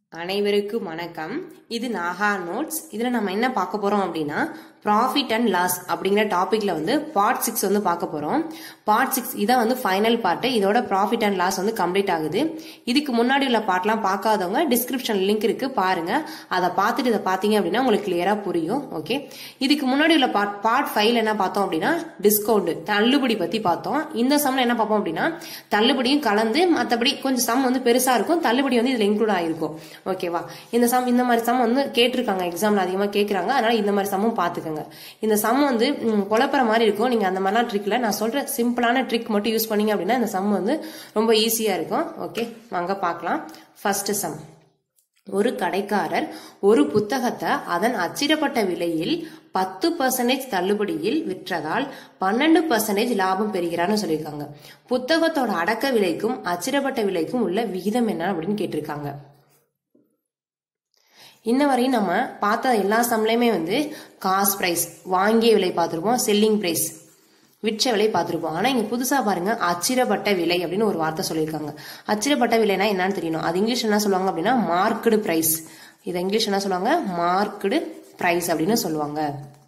அனைவருக்கும் வணக்கம் இது நாகா நோட்ஸ் இதில் நம்ம என்ன பார்க்க போகிறோம் அப்படின்னா ப்ராஃபிட் அண்ட் லாஸ் அப்படிங்கிற டாப்பிக்கில் வந்து பார்ட் சிக்ஸ் வந்து பார்க்க போகிறோம் பார்ட் சிக்ஸ் இதான் வந்து ஃபைனல் பார்ட்டு இதோட ப்ராஃபிட் அண்ட் லாஸ் வந்து கம்ப்ளீட் ஆகுது இதுக்கு முன்னாடி உள்ள பார்ட்லாம் பார்க்காதவங்க டிஸ்கிரிப்ஷன் லிங்க் இருக்கு பாருங்க அதை பார்த்துட்டு இதை பார்த்தீங்க அப்படின்னா உங்களுக்கு கிளியராக புரியும் ஓகே இதுக்கு முன்னாடி உள்ள பார்ட் பார்ட் ஃபைவ்ல என்ன பார்த்தோம் அப்படின்னா டிஸ்கவுண்ட் தள்ளுபடி பற்றி பார்த்தோம் இந்த சம்ல என்ன பார்ப்போம் அப்படின்னா தள்ளுபடியும் கலந்து மற்றபடி கொஞ்சம் சம் வந்து பெருசாக இருக்கும் தள்ளுபடி வந்து இதில் இன்க்ளூட் ஆயிருக்கும் ஓகேவா இந்த சம் இந்த மாதிரி சம் வந்து கேட்டிருக்காங்க எக்ஸாம்ல அதிகமாக கேட்குறாங்க அதனால இந்த மாதிரி சம்மும் பார்த்துக்கோங்க இந்த சம் வந்து ம், குழப்புற மாதிரி இருக்கும் நீங்க அந்த மாதிரிலாம் ட்ரிக்ல நான் சொல்ற சிம்பிளான ட்ரிக் மட்டும் யூஸ் பண்ணீங்க அப்படின்னா இந்த சம் வந்து ரொம்ப ஈஸியா இருக்கும் ஓகே வாங்க பார்க்கலாம் ஃபர்ஸ்ட் சம் ஒரு கடைக்காரர் ஒரு புத்தகத்தை அதன் அச்சிடப்பட்ட விலையில் பத்து பர்சன்டேஜ் தள்ளுபடியில் விற்றதால் பன்னெண்டு பர்சன்டேஜ் லாபம் பெறுகிறார்னு சொல்லியிருக்காங்க புத்தகத்தோட அடக்க விலைக்கும் அச்சிடப்பட்ட விலைக்கும் உள்ள விகிதம் என்ன அப்படின்னு கேட்டிருக்காங்க இன்ன வரையும் நம்ம பார்த்த எல்லா சம்லையுமே வந்து காஸ்ட் ப்ரைஸ் வாங்கிய விலை பார்த்துருப்போம் செல்லிங் ப்ரைஸ் விற்ற விலை பார்த்துருப்போம் ஆனால் இங்கே புதுசாக பாருங்க அச்சிடப்பட்ட விலை அப்படின்னு ஒரு வார்த்தை சொல்லியிருக்காங்க அச்சிடப்பட்ட விலைனா என்னன்னு தெரியணும் அது இங்கிலீஷ் என்ன சொல்லுவாங்க அப்படின்னா மார்க்கடு ப்ரைஸ் இது இங்கிலீஷ் என்ன சொல்லுவாங்க மார்க்கடு ப்ரைஸ் அப்படின்னு சொல்லுவாங்க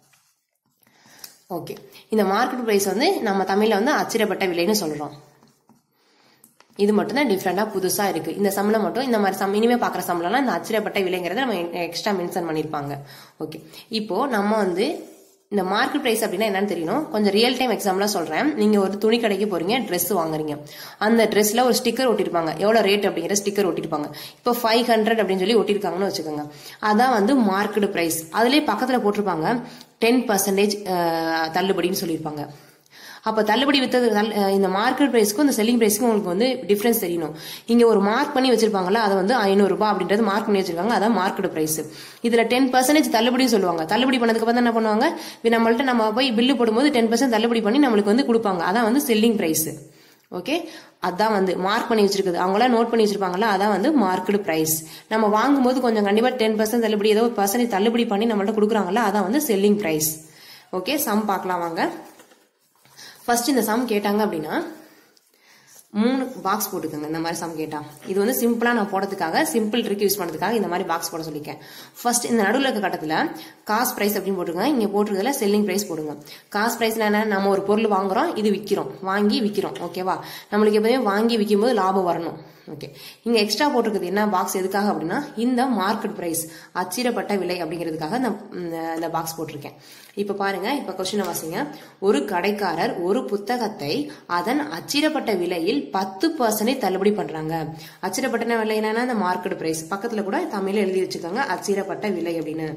ஓகே இந்த மார்க்கெட் ப்ரைஸ் வந்து நம்ம தமிழில் வந்து அச்சிடப்பட்ட விலைன்னு சொல்கிறோம் இது மட்டும் தான் டிஃப்ரெண்டாக புதுசாக இருக்கு இந்த சம்பளம் மட்டும் இந்த மாதிரி சம் இனிமே பார்க்குற சம்பளம்லாம் இந்த அச்சிடப்பட்ட விலைங்கிறத நம்ம எக்ஸ்ட்ரா மென்ஷன் பண்ணியிருப்பாங்க ஓகே இப்போ நம்ம வந்து இந்த மார்க்கெட் ப்ரைஸ் அப்படின்னா என்னன்னு தெரியணும் கொஞ்சம் ரியல் டைம் எக்ஸாம்பிளாக சொல்கிறேன் நீங்கள் ஒரு துணி கடைக்கு போறீங்க ட்ரெஸ் வாங்குறீங்க அந்த ட்ரெஸ்ல ஒரு ஸ்டிக்கர் ஒட்டிருப்பாங்க எவ்வளோ ரேட் அப்படிங்கிற ஸ்டிக்கர் ஒட்டிருப்பாங்க இப்போ ஃபைவ் ஹண்ட்ரட் அப்படின்னு சொல்லி ஒட்டிருக்காங்கன்னு வச்சுக்கோங்க அதான் வந்து மார்க்கெட் ப்ரைஸ் அதுலேயே பக்கத்தில் போட்டிருப்பாங்க டென் பர்சன்டேஜ் தள்ளுபடின்னு சொல்லியிருப்பாங்க அப்போ தள்ளுபடி வித்தது தள்- அஹ் இந்த மார்க்கெட் ப்ரைஸ்க்கும் இந்த செல்லிங் ப்ரைஸ்க்கும் உங்களுக்கு வந்து டிஃபரன்ஸ் தெரியணும் இங்க ஒரு மார்க் பண்ணி வச்சிருப்பாங்கல்ல அதை வந்து ஐநூறு ரூபாய் அப்படின்றது மார்க் பண்ணி வச்சிருக்காங்க அதான் மார்க்கெட் பிரைஸ் இதுல டென் பர்சன்டேஜ் தள்ளுபடியும் சொல்லுவாங்க தள்ளுபடி பண்ணதுக்கு அப்புறம் என்ன பண்ணுவாங்க இப்ப நம்மள்ட்ட நம்ம போய் பில்லு போடும்போது டென் பர்சன்ட் தள்ளுபடி பண்ணி நம்மளுக்கு வந்து கொடுப்பாங்க அதான் வந்து செல்லிங் பிரைஸ் ஓகே அதான் வந்து மார்க் பண்ணி வச்சிருக்குது அவங்களாம் நோட் பண்ணி வச்சிருப்பாங்கல்ல அதான் வந்து மார்க்கெட் பிரைஸ் நம்ம வாங்கும்போது கொஞ்சம் கண்டிப்பா டென் பர்சன்ட் தள்ளுபடி ஏதோ பர்சன்டேஜ் தள்ளுபடி பண்ணி நம்மள்ட்ட கொடுக்குறாங்கல்ல அதான் வந்து செல்லிங் பிரைஸ் ஓகே சம் பார்க்கலாம் வாங்க ஃபர்ஸ்ட் இந்த சம் கேட்டாங்க அப்படின்னா மூணு பாக்ஸ் போட்டுக்கோங்க இந்த மாதிரி சம் கேட்டா இது வந்து சிம்பிளா நான் போடுறதுக்காக சிம்பிள் ட்ரிக் யூஸ் பண்ணதுக்காக இந்த மாதிரி பாக்ஸ் போட சொல்லியிருக்கேன் ஃபர்ஸ்ட் இந்த நடுவில் இருக்க கட்டத்துல காஸ்ட் பிரைஸ் அப்படின்னு போட்டுருங்க இங்க போட்டுருக்கதுல செல்லிங் பிரைஸ் போடுங்க காஸ்ட் பிரைஸ்ல என்ன நம்ம ஒரு பொருள் வாங்குறோம் இது விற்கிறோம் வாங்கி விற்கிறோம் ஓகேவா நம்மளுக்கு எப்பவுமே வாங்கி விற்கும் போது லாபம் வரணும் ஓகே இங்க எக்ஸ்ட்ரா போட்டிருக்குது என்ன பாக்ஸ் எதுக்காக அப்படின்னா இந்த மார்க்கெட் பிரைஸ் அச்சிடப்பட்ட விலை அப்படிங்கிறதுக்காக இந்த இந்த- இந்த பாக்ஸ் போட்டிருக்கேன் இப்ப பாருங்க இப்ப கொஸ்டின் வாசிங்க ஒரு கடைக்காரர் ஒரு புத்தகத்தை அதன் அச்சிடப்பட்ட விலையில் பத்து பர்சன்டேஜ் தள்ளுபடி பண்றாங்க அச்சிடப்பட்ட விலை என்னன்னா இந்த மார்க்கெட் பிரைஸ் பக்கத்துல கூட தமிழ்ல எழுதி வச்சுக்கோங்க அச்சிடப்பட்ட விலை அப்படின்னு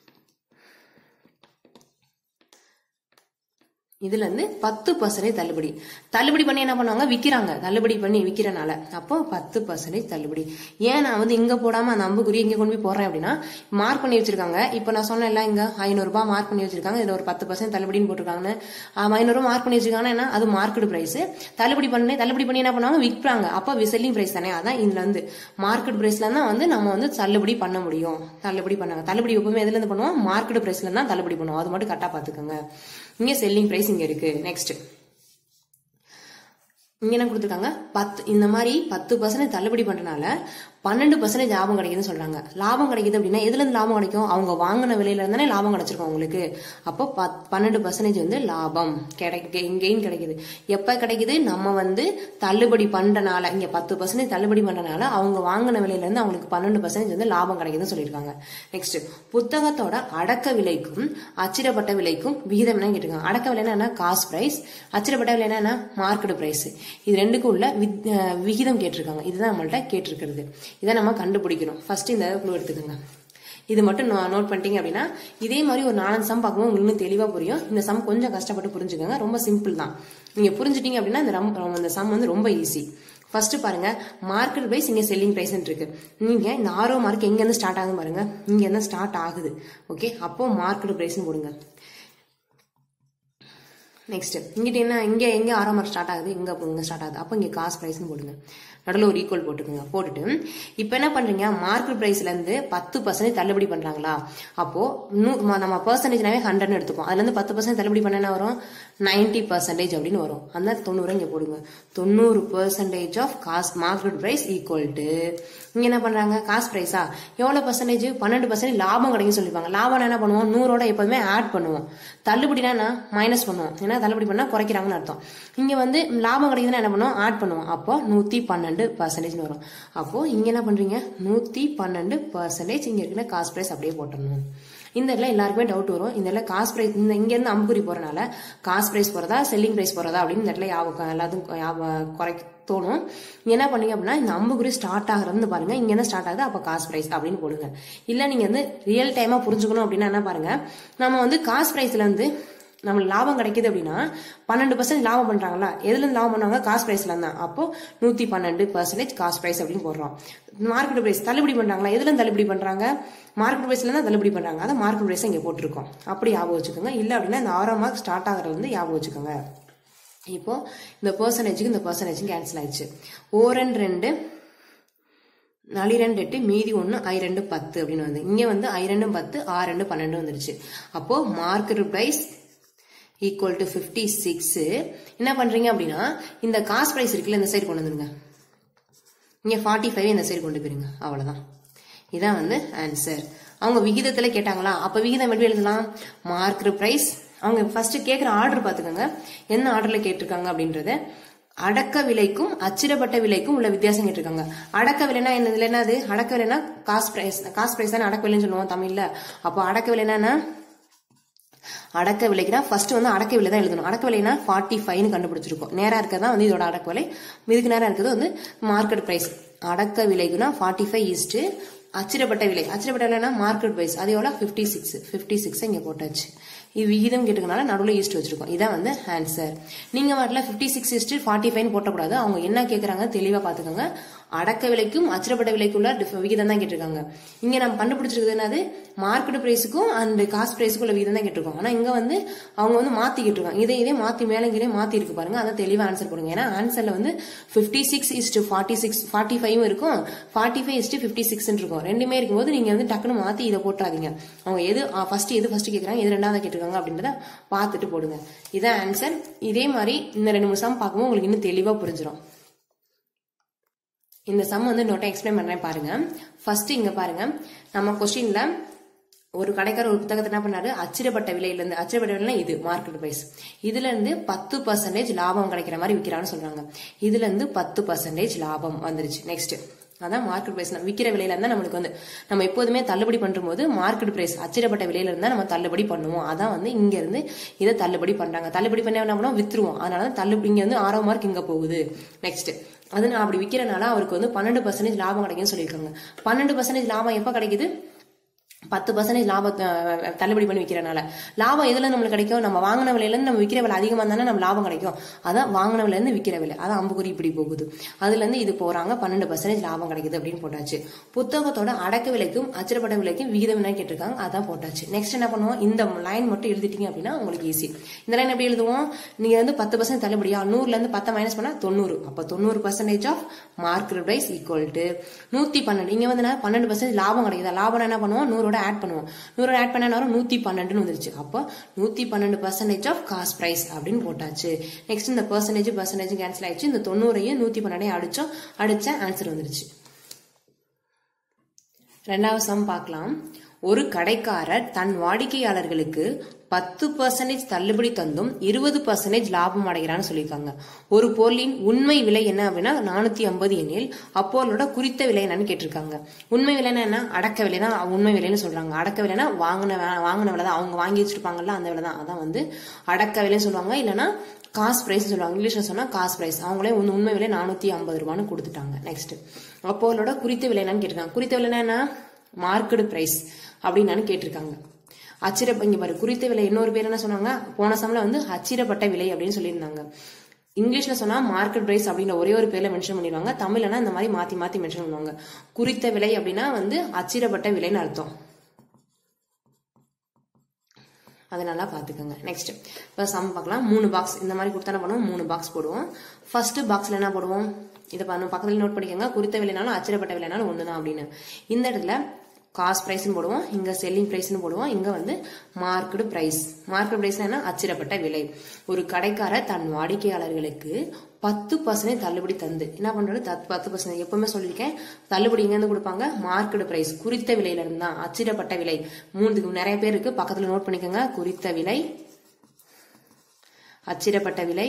இதுல இருந்து பத்து பர்சன்டேஜ் தள்ளுபடி தள்ளுபடி பண்ணி என்ன பண்ணுவாங்க விக்கிறாங்க தள்ளுபடி பண்ணி விக்கிறனால அப்போ பத்து பர்சன்டேஜ் தள்ளுபடி ஏன் நான் வந்து இங்க போடாம அந்த அம்புக்குறி இங்க கொண்டு போய் போடுறேன் அப்படின்னா மார்க் பண்ணி வச்சிருக்காங்க இப்போ நான் சொன்னேன்ல இங்க ஐநூறு ரூபாய் மார்க் பண்ணி வச்சிருக்காங்க இதுல ஒரு பத்து பர்சன்ட் தள்ளுபடின்னு போட்டிருக்காங்கன்னு ஐநூறு ரூபாய் மார்க் பண்ணி வச்சிருக்காங்கன்னா என்ன அது மார்க்கெட் பிரைஸ் தள்ளுபடி பண்ணி தள்ளுபடி பண்ணி என்ன பண்ணுவாங்க விற்கிறாங்க அப்போ செல்லிங் பிரைஸ் தானே அதான் இதுல இருந்து மார்க்கெட் பிரைஸ்ல தான் வந்து நம்ம வந்து தள்ளுபடி பண்ண முடியும் தள்ளுபடி பண்ணாங்க தள்ளுபடி எப்பவுமே எதுல இருந்து பண்ணுவோம் மார்க்கெட் பிரைஸ்ல தான் தள்ளுபடி பண்ணுவோம் அது மட்டும் கரெக்டா பாத்துக்கோங்க இங்க செல்லிங் பிரைஸ் இங்க இருக்கு நெக்ஸ்ட் இங்க என்ன கொடுத்துருக்காங்க பத்து இந்த மாதிரி பத்து பர்சன்டேஜ் தள்ளுபடி பண்றதுனால பன்னெண்டு பர்சன்டேஜ் லாபம் கிடைக்குதுன்னு சொல்றாங்க லாபம் கிடைக்குது அப்படின்னா எதுல இருந்து லாபம் கிடைக்கும் அவங்க வாங்கின விலையில இருந்தானே லாபம் கிடைச்சிருக்கும் அவங்களுக்கு அப்போ பத்- பன்னெண்டு பர்சன்டேஜ் வந்து லாபம் கிடைக்க கெயின் கிடைக்குது எப்ப கிடைக்குது நம்ம வந்து தள்ளுபடி பண்றனால இங்க பத்து பர்சன்டேஜ் தள்ளுபடி பண்றனால அவங்க வாங்கின விலையில இருந்து அவங்களுக்கு பன்னெண்டு பர்சன்டேஜ் வந்து லாபம் கிடைக்குதுன்னு சொல்லியிருக்காங்க நெக்ஸ்ட் புத்தகத்தோட அடக்க விலைக்கும் அச்சிடப்பட்ட விலைக்கும் விகிதம் என்ன கேட்டிருக்காங்க அடக்க விலை என்ன காஸ்ட் பிரைஸ் அச்சிடப்பட்ட விலை என்ன மார்க்கெட் பிரைஸ் இது ரெண்டுக்கும் உள்ள வித்- அஹ் விகிதம் கேட்டிருக்காங்க இதுதான் நம்மள்ட்ட கேட்டிருக்கிறது இதை நம்ம கண்டுபிடிக்கணும் ஃபர்ஸ்ட் இந்த க்ளூ எடுத்துக்கோங்க இது மட்டும் நோட் பண்ணிட்டீங்க அப்படின்னா இதே மாதிரி ஒரு நாலஞ்சு சம் பார்க்கும்போது உங்களுக்கு இன்னும் தெளிவா புரியும் இந்த சம் கொஞ்சம் கஷ்டப்பட்டு புரிஞ்சுக்கோங்க ரொம்ப சிம்பிள் தான் நீங்க புரிஞ்சுட்டீங்க அப்படின்னா இந்த ரம்- இந்த சம் வந்து ரொம்ப ஈஸி ஃபர்ஸ்ட் பாருங்க மார்க்கெட் பிரைஸ் இங்க செல்லிங் பிரைஸ் இருக்கு நீங்க இந்த ஆரோ மார்க் எங்க இருந்து ஸ்டார்ட் ஆகுது பாருங்க இங்க இருந்து ஸ்டார்ட் ஆகுது ஓகே அப்போ மார்க்கெட் பிரைஸ் போடுங்க நெக்ஸ்ட் இங்கிட்ட என்ன இங்க எங்க ஆறாம் மார்க் ஸ்டார்ட் ஆகுது இங்க இங்க ஸ்டார்ட் ஆகுது அப்போ இங்க காஸ்ட் பிரைஸ்னு போடுங்க நடுவில் ஒரு ஈக்குவல் போட்டுக்கோங்க போட்டுட்டு இப்போ என்ன பண்றீங்க மார்க்கெட் பிரைஸ்ல இருந்து பத்து பர்சன்டேஜ் தள்ளுபடி பண்றாங்களா அப்போ நூ- ம- நம்ம பர்சன்டேஜ்னாவே ஹண்ட்ரட்னு எடுத்துப்போம் அதுல இருந்து பத்து பர்சன்ட் தள்ளுபடி பண்ண என்ன வரும் நைன்டி பர்சன்டேஜ் அப்படின்னு வரும் அந்த தொண்ணூறு இங்க போடுங்க தொண்ணூறு percentage of cost market price equal to இங்க என்ன பண்றாங்க காஸ்ட் பிரைஸா எவ்வளவு பர்சன்டேஜ் பன்னெண்டு பர்சன்டேஜ் லாபம் கிடைக்கும் சொல்லிப்பாங்க லாபம் என்ன பண்ணுவோம் நூறோட எப்போதுமே ஆட் பண்ணுவோம் தள்ளுபடினா மைனஸ் பண்ணுவோம் ஏன்னா தள்ளுபடி பண்ணா குறைக்கிறாங்கன்னு அர்த்தம் இங்க வந்து லாபம் கிடைக்குதுன்னா என்ன பண்ணுவோம் ஆட் பண்ணுவோம் அப்போ நூத்தி பன்னெண்டு பர்சன்டேஜ் வரும் அப்போ இங்க என்ன பண்றீங்க நூத்தி பன்னெண்டு பர்சன்டேஜ் இங்க இருக்கிற காஸ்ட் பிரைஸ் அப்படியே போட்டணும் இந்த இடத்துல எல்லாருக்குமே டவுட் வரும் இந்த இடத்துல காஸ்ட் பிரைஸ் இந்த இங்க இருந்து அம்புக்குறி போறனால காஸ்ட் பிரைஸ் போறதா செல்லிங் பிரைஸ் போறதா அப்படின்னு இந்த இடத்துல ஞாபகம் எல்லாத்துக்கும் ஞாபகம் குறை தோணும் நீங்க என்ன பண்ணீங்க அப்படின்னா இந்த அம்புக்குறி ஸ்டார்ட் ஆகுறது பாருங்க இங்க என்ன ஸ்டார்ட் ஆகுது அப்ப காஸ்ட் பிரைஸ் அப்படின்னு போடுங்க இல்ல நீங்க வந்து ரியல் டைமா புரிஞ்சுக்கணும் அப்படின்னா என்ன பாருங்க நம்ம வந்து காஸ்ட் பிரைஸ்ல இருந்து நம்ம லாபம் கிடைக்குது அப்படின்னா பன்னெண்டு பர்சன்ட் லாபம் பண்றாங்களா எதுல இருந்து லாபம் பண்ணாங்க காஸ்ட் பிரைஸ்ல தான் அப்போ நூத்தி பன்னெண்டு பர்சன்டேஜ் காஸ்ட் பிரைஸ் அப்படின்னு போடுறோம் மார்க்கெட் பிரைஸ் தள்ளுபடி பண்றாங்களா எதுல இருந்து தள்ளுபடி பண்றாங்க மார்க்கெட் பிரைஸ்ல தான் தள்ளுபடி பண்றாங்க அதான் மார்க்கெட் பிரைஸ் இங்க போட்டிருக்கோம் அப்படி ஞாபகம் வச்சுக்கோங்க இல்ல அப்படின்னா இந்த ஆறாம் மார்க் ஸ்டார்ட் ஆகுறது வந்து ஞாபகம் வச்சுக்கோங்க இப்போ இந்த பர்சன்டேஜுக்கு இந்த பர்சன்டேஜ் கேன்சல் ஆயிடுச்சு ஓரன் ரெண்டு நாலு ரெண்டு எட்டு மீதி ஒன்று ஐ ரெண்டு பத்து அப்படின்னு வந்து இங்கே வந்து ஐ ரெண்டு பத்து ஆ ரெண்டு பன்னெண்டு வந்துருச்சு அப்போ market price equal to fifty six என்ன பண்றீங்க அப்படின்னா இந்த காஸ்ட் ப்ரைஸ் இருக்குல்ல இந்த சைடு கொண்டு வந்துருங்க இங்க ஃபார்ட்டி ஃபைவ் இந்த சைடு கொண்டு போயிருங்க அவ்வளவுதான் இதான் வந்து ஆன்சர் அவங்க விகிதத்துல கேட்டாங்களா அப்ப விகிதம் எப்படி எழுதலாம் மார்க்கெட் பிரைஸ் அவங்க ஃபர்ஸ்ட் கேக்குற ஆர்டர் பாத்துக்கோங்க என்ன ஆர்டர்ல கேட்டிருக்காங்க அப்படின்றத அடக்க விலைக்கும் அச்சிடப்பட்ட விலைக்கும் உள்ள வித்தியாசம் கேட்டிருக்காங்க அடக்க விலைனா என்னது என்னது அடக்க விலைனா காஸ்ட் பிரைஸ் காஸ்ட் பிரைஸ் தானே அடக்க விலைன்னு சொல்லுவோம் தமிழ்ல அப்போ அடக்க விலைனா என்ன அடக்க விலைக்குனா ஃபர்ஸ்ட் வந்து அடக்க விலை தான் எழுதணும் அடக்க விலைனா ஃபார்ட்டி ஃபைவ்னு கண்டுபிடிச்சிருக்கோம் நேரா இருக்கிறதா வந்து இதோட அடக்க விலை இதுக்கு நேரா இருக்கிறது வந்து மார்க்கெட் பிரைஸ் அடக்க விலைக்குனா ஃபார்ட்டி ஃபைவ் ஈஸ்ட் அச்சிடப்பட்ட விலை அச்சிடப்பட்ட விலைனா மார்க்கெட் பிரைஸ் அது எவ்வளோ ஃபிஃப்டி சிக்ஸ் ஃபிஃப்டி சிக்ஸ் இங்கே போட்டாச்சு இது விகிதம் கேட்டுக்கனால நடுவில் ஈஸ்ட் வச்சிருக்கோம் இதான் வந்து ஆன்சர் நீங்க வரல fifty six is to forty five போட்டக்கூடாது அவங்க என்ன கேட்குறாங்க தெளிவாக பார்த்துக்கோங்க அடக்க விலைக்கும் அச்சிடப்பட்ட விலைக்குள்ள டிஃப- விகிதம் தான் கேட்டிருக்காங்க இங்க நம்ம கண்டுபிடிச்சிருக்கிறது என்னது மார்க்கெட் பிரைஸுக்கும் அண்ட் காஸ்ட் பிரைஸுக்கும் உள்ள விகிதம் தான் கேட்டிருக்கோம் ஆனா இங்க வந்து அவங்க வந்து மாத்தி கேட்டிருக்காங்க இதை இதே மாத்தி மேலே கீழே மாத்தி இருக்கு பாருங்க அதான் தெளிவா ஆன்சர் போடுங்க ஏன்னா ஆன்சர்ல வந்து fifty six is to forty six forty five இருக்கும் forty five is to fifty six இருக்கும் ரெண்டுமே இருக்கும்போது நீங்க வந்து டக்குன்னு மாத்தி இதை போட்டுறாதீங்க அவங்க எது ஃபர்ஸ்ட் எது ஃபர்ஸ்ட் கேட்கறாங்க எது ரெண்டாவது கேட்டிருக்காங்க அப்படின்றத பார்த்துட்டு போடுங்க இதான் ஆன்சர் இதே மாதிரி இந்த ரெண்டு மூணு சம் பார்க்கும்போது உங்களுக்கு இன்னும் தெளிவா புரிஞ்சிடும் இந்த சம் வந்து நோட்டை எக்ஸ்பிளைன் பண்றேன் பாருங்க ஃபர்ஸ்ட் இங்க பாருங்க நம்ம கொஸ்டின்ல ஒரு கடைக்காரர் ஒரு புத்தகத்தை என்ன பண்ணாரு அச்சிடப்பட்ட விலையில இருந்து அச்சிடப்பட்ட விலைனா இது மார்க்கெட் பிரைஸ் இதுல இருந்து பத்து பர்சன்டேஜ் லாபம் கிடைக்கிற மாதிரி விற்கிறான்னு சொல்றாங்க இதுல இருந்து பத்து பர்சன்டேஜ் லாபம் வந்துருச்சு நெக்ஸ்ட் அதான் மார்க்கெட் பிரைஸ் விற்கிற விலையில இருந்தா நம்மளுக்கு வந்து நம்ம எப்போதுமே தள்ளுபடி பண்ணும்போது மார்க்கெட் பிரைஸ் அச்சிடப்பட்ட விலையில இருந்தா நம்ம தள்ளுபடி பண்ணுவோம் அதான் வந்து இங்க இருந்து இதை தள்ளுபடி பண்றாங்க தள்ளுபடி பண்ண என்ன பண்ணுவோம் வித்துருவோம் அதனால தான் தள்ளுபடி இங்க வந்து ஆறாம் மார்க் இங்க போகுது நெக்ஸ்ட் அது நான் அப்படி விற்கிறனால அவருக்கு வந்து பன்னெண்டு பர்சன்டேஜ் லாபம் கிடைக்கும்னு சொல்லியிருக்காங்க பன்னெண்டு பர்சன்டேஜ் லாபம் எப்போ கிடைக்குது பத்து பர்சன்டேஜ் லாபத்தை அஹ், தள்ளுபடி பண்ணி விற்கிறனால லாபம் எதுல நம்மளுக்கு கிடைக்கும் நம்ம வாங்கின விலையில இருந்து நம்ம விற்கிற விலை அதிகமா தானே நம்ம லாபம் கிடைக்கும் அதான் வாங்கின விலையில இருந்து விற்கிற விலை அதான் அம்புக்குறி இப்படி போகுது அதுல இருந்து இது போறாங்க பன்னெண்டு பர்சன்டேஜ் லாபம் கிடைக்குது அப்படின்னு போட்டாச்சு புத்தகத்தோட அடக்க விலைக்கும் அச்சிடப்பட்ட விலைக்கும் விகிதம் என்ன கேட்டிருக்காங்க அதான் போட்டாச்சு நெக்ஸ்ட் என்ன பண்ணுவோம் இந்த லைன் மட்டும் எழுதிட்டீங்க அப்படின்னா உங்களுக்கு ஈஸி இந்த லைன் எப்படி எழுதுவோம் நீங்க வந்து பத்து பர்சன்ட் தள்ளுபடியா நூறுல இருந்து பத்தை மைனஸ் பண்ணா தொண்ணூறு அப்ப தொண்ணூறு percentage of market price equal to நூத்தி பன்னெண்டு இங்க வந்து என்ன பன்னெண்டு பர்சன்ட் லாபம் கிடைக்குதா லாபம் என்ன பண்ணுவோம் நூறோட ஆட் பண்ணுவோம் நூறோட ஆட் பண்ண வரும் நூத்தி பன்னெண்டுன்னு வந்துருச்சு அப்போ நூத்தி பன்னெண்டு பர்சன்டேஜ் ஆஃப் காஸ்ட் பிரைஸ் அப்படின்னு போட்டாச்சு நெக்ஸ்ட் இந்த பர்சன்டேஜ் பர்சன்டேஜ் கேன்சல் ஆயிடுச்சு இந்த தொண்ணூறையும் நூத்தி பன்னெண்டையும் அடிச்சோம் அடிச்ச ஆன்சர் வந்துருச்சு ரெண்டாவது சம் பார்க்கலாம் ஒரு கடைக்காரர் தன் வாடிக்கையாளர்களுக்கு பத்து பர்சன்டேஜ் தள்ளுபடி தந்தும் இருபது பர்சன்டேஜ் லாபம் அடைகிறான்னு சொல்லியிருக்காங்க ஒரு பொருளின் உண்மை விலை என்ன அப்படின்னா நானூத்தி ஐம்பது எண்ணில் அப்பொருளோட குறித்த விலை என்னன்னு கேட்டிருக்காங்க உண்மை விலைன்னா என்ன அடக்க விலை தான் உண்மை விலைன்னு சொல்றாங்க அடக்க விலைனா வாங்கின வே- வாங்கின விலை தான் அவங்க வாங்கி வச்சிருப்பாங்கல்ல அந்த விலை தான் அதான் வந்து அடக்க விலைன்னு சொல்லுவாங்க இல்லைன்னா காஸ்ட் பிரைஸ் சொல்லுவாங்க இங்கிலீஷ்ல சொன்னா காஸ்ட் பிரைஸ் அவங்களே உண்மை- உண்மை விலை நானூத்தி ஐம்பது ரூபான்னு கொடுத்துட்டாங்க நெக்ஸ்ட் அப்போலோட குறித்த விலை என்னன்னு கேட்டிருக்காங்க குறித்த விலைனா என்ன மார்க்கெட் பிரைஸ் அப்படின்னு கேட்டிருக்காங்க அச்சிர இங்க பாரு குறித்த விலை இன்னொரு பேர் என்ன சொன்னாங்க போன சம்ல வந்து அச்சிரப்பட்ட விலை அப்படின்னு சொல்லியிருந்தாங்க இங்கிலீஷ்ல சொன்னா மார்க்கெட் பிரைஸ் அப்படின்ற ஒரே ஒரு பேர்ல மென்ஷன் பண்ணிடுவாங்க தமிழ்லனா இந்த மாதிரி மாத்தி மாத்தி மென்ஷன் பண்ணுவாங்க குறித்த விலை அப்படின்னா வந்து அச்சிரப்பட்ட விலைன்னு அர்த்தம் அதை நல்லா பார்த்துக்கோங்க நெக்ஸ்ட் இப்போ சம் பார்க்கலாம் மூணு பாக்ஸ் இந்த மாதிரி கொடுத்தா என்ன பண்ணுவோம் மூணு பாக்ஸ் போடுவோம் ஃபர்ஸ்ட் பாக்ஸ்ல என்ன போடுவோம் இதை பண்ண- பக்கத்துல நோட் பண்ணிக்கோங்க குறித்த விலைனாலும் அச்சிடப்பட்ட விலைனாலும் ஒன்று தான் அப்படின்னு இந்த இடத்துல காஸ்ட் ப்ரைஸ்னு போடுவோம் இங்க செல்லிங் ப்ரைஸ்னு போடுவோம் இங்க வந்து மார்க்கெட் பிரைஸ் மார்க்கெட் பிரைஸ் என்ன அச்சிடப்பட்ட விலை ஒரு கடைக்காரர் தன் வாடிக்கையாளர்களுக்கு பத்து பர்சன்டேஜ் தள்ளுபடி தந்து என்ன பண்றாரு தத்- பத்து பர்சன்டேஜ் எப்பவுமே சொல்லியிருக்கேன் தள்ளுபடி எங்க இருந்து கொடுப்பாங்க மார்க்கெட் பிரைஸ் குறித்த விலையில இருந்து தான் அச்சிடப்பட்ட விலை மூணுக்கு நிறைய பேர் இருக்கு பக்கத்துல நோட் பண்ணிக்கோங்க குறித்த விலை அச்சிடப்பட்ட விலை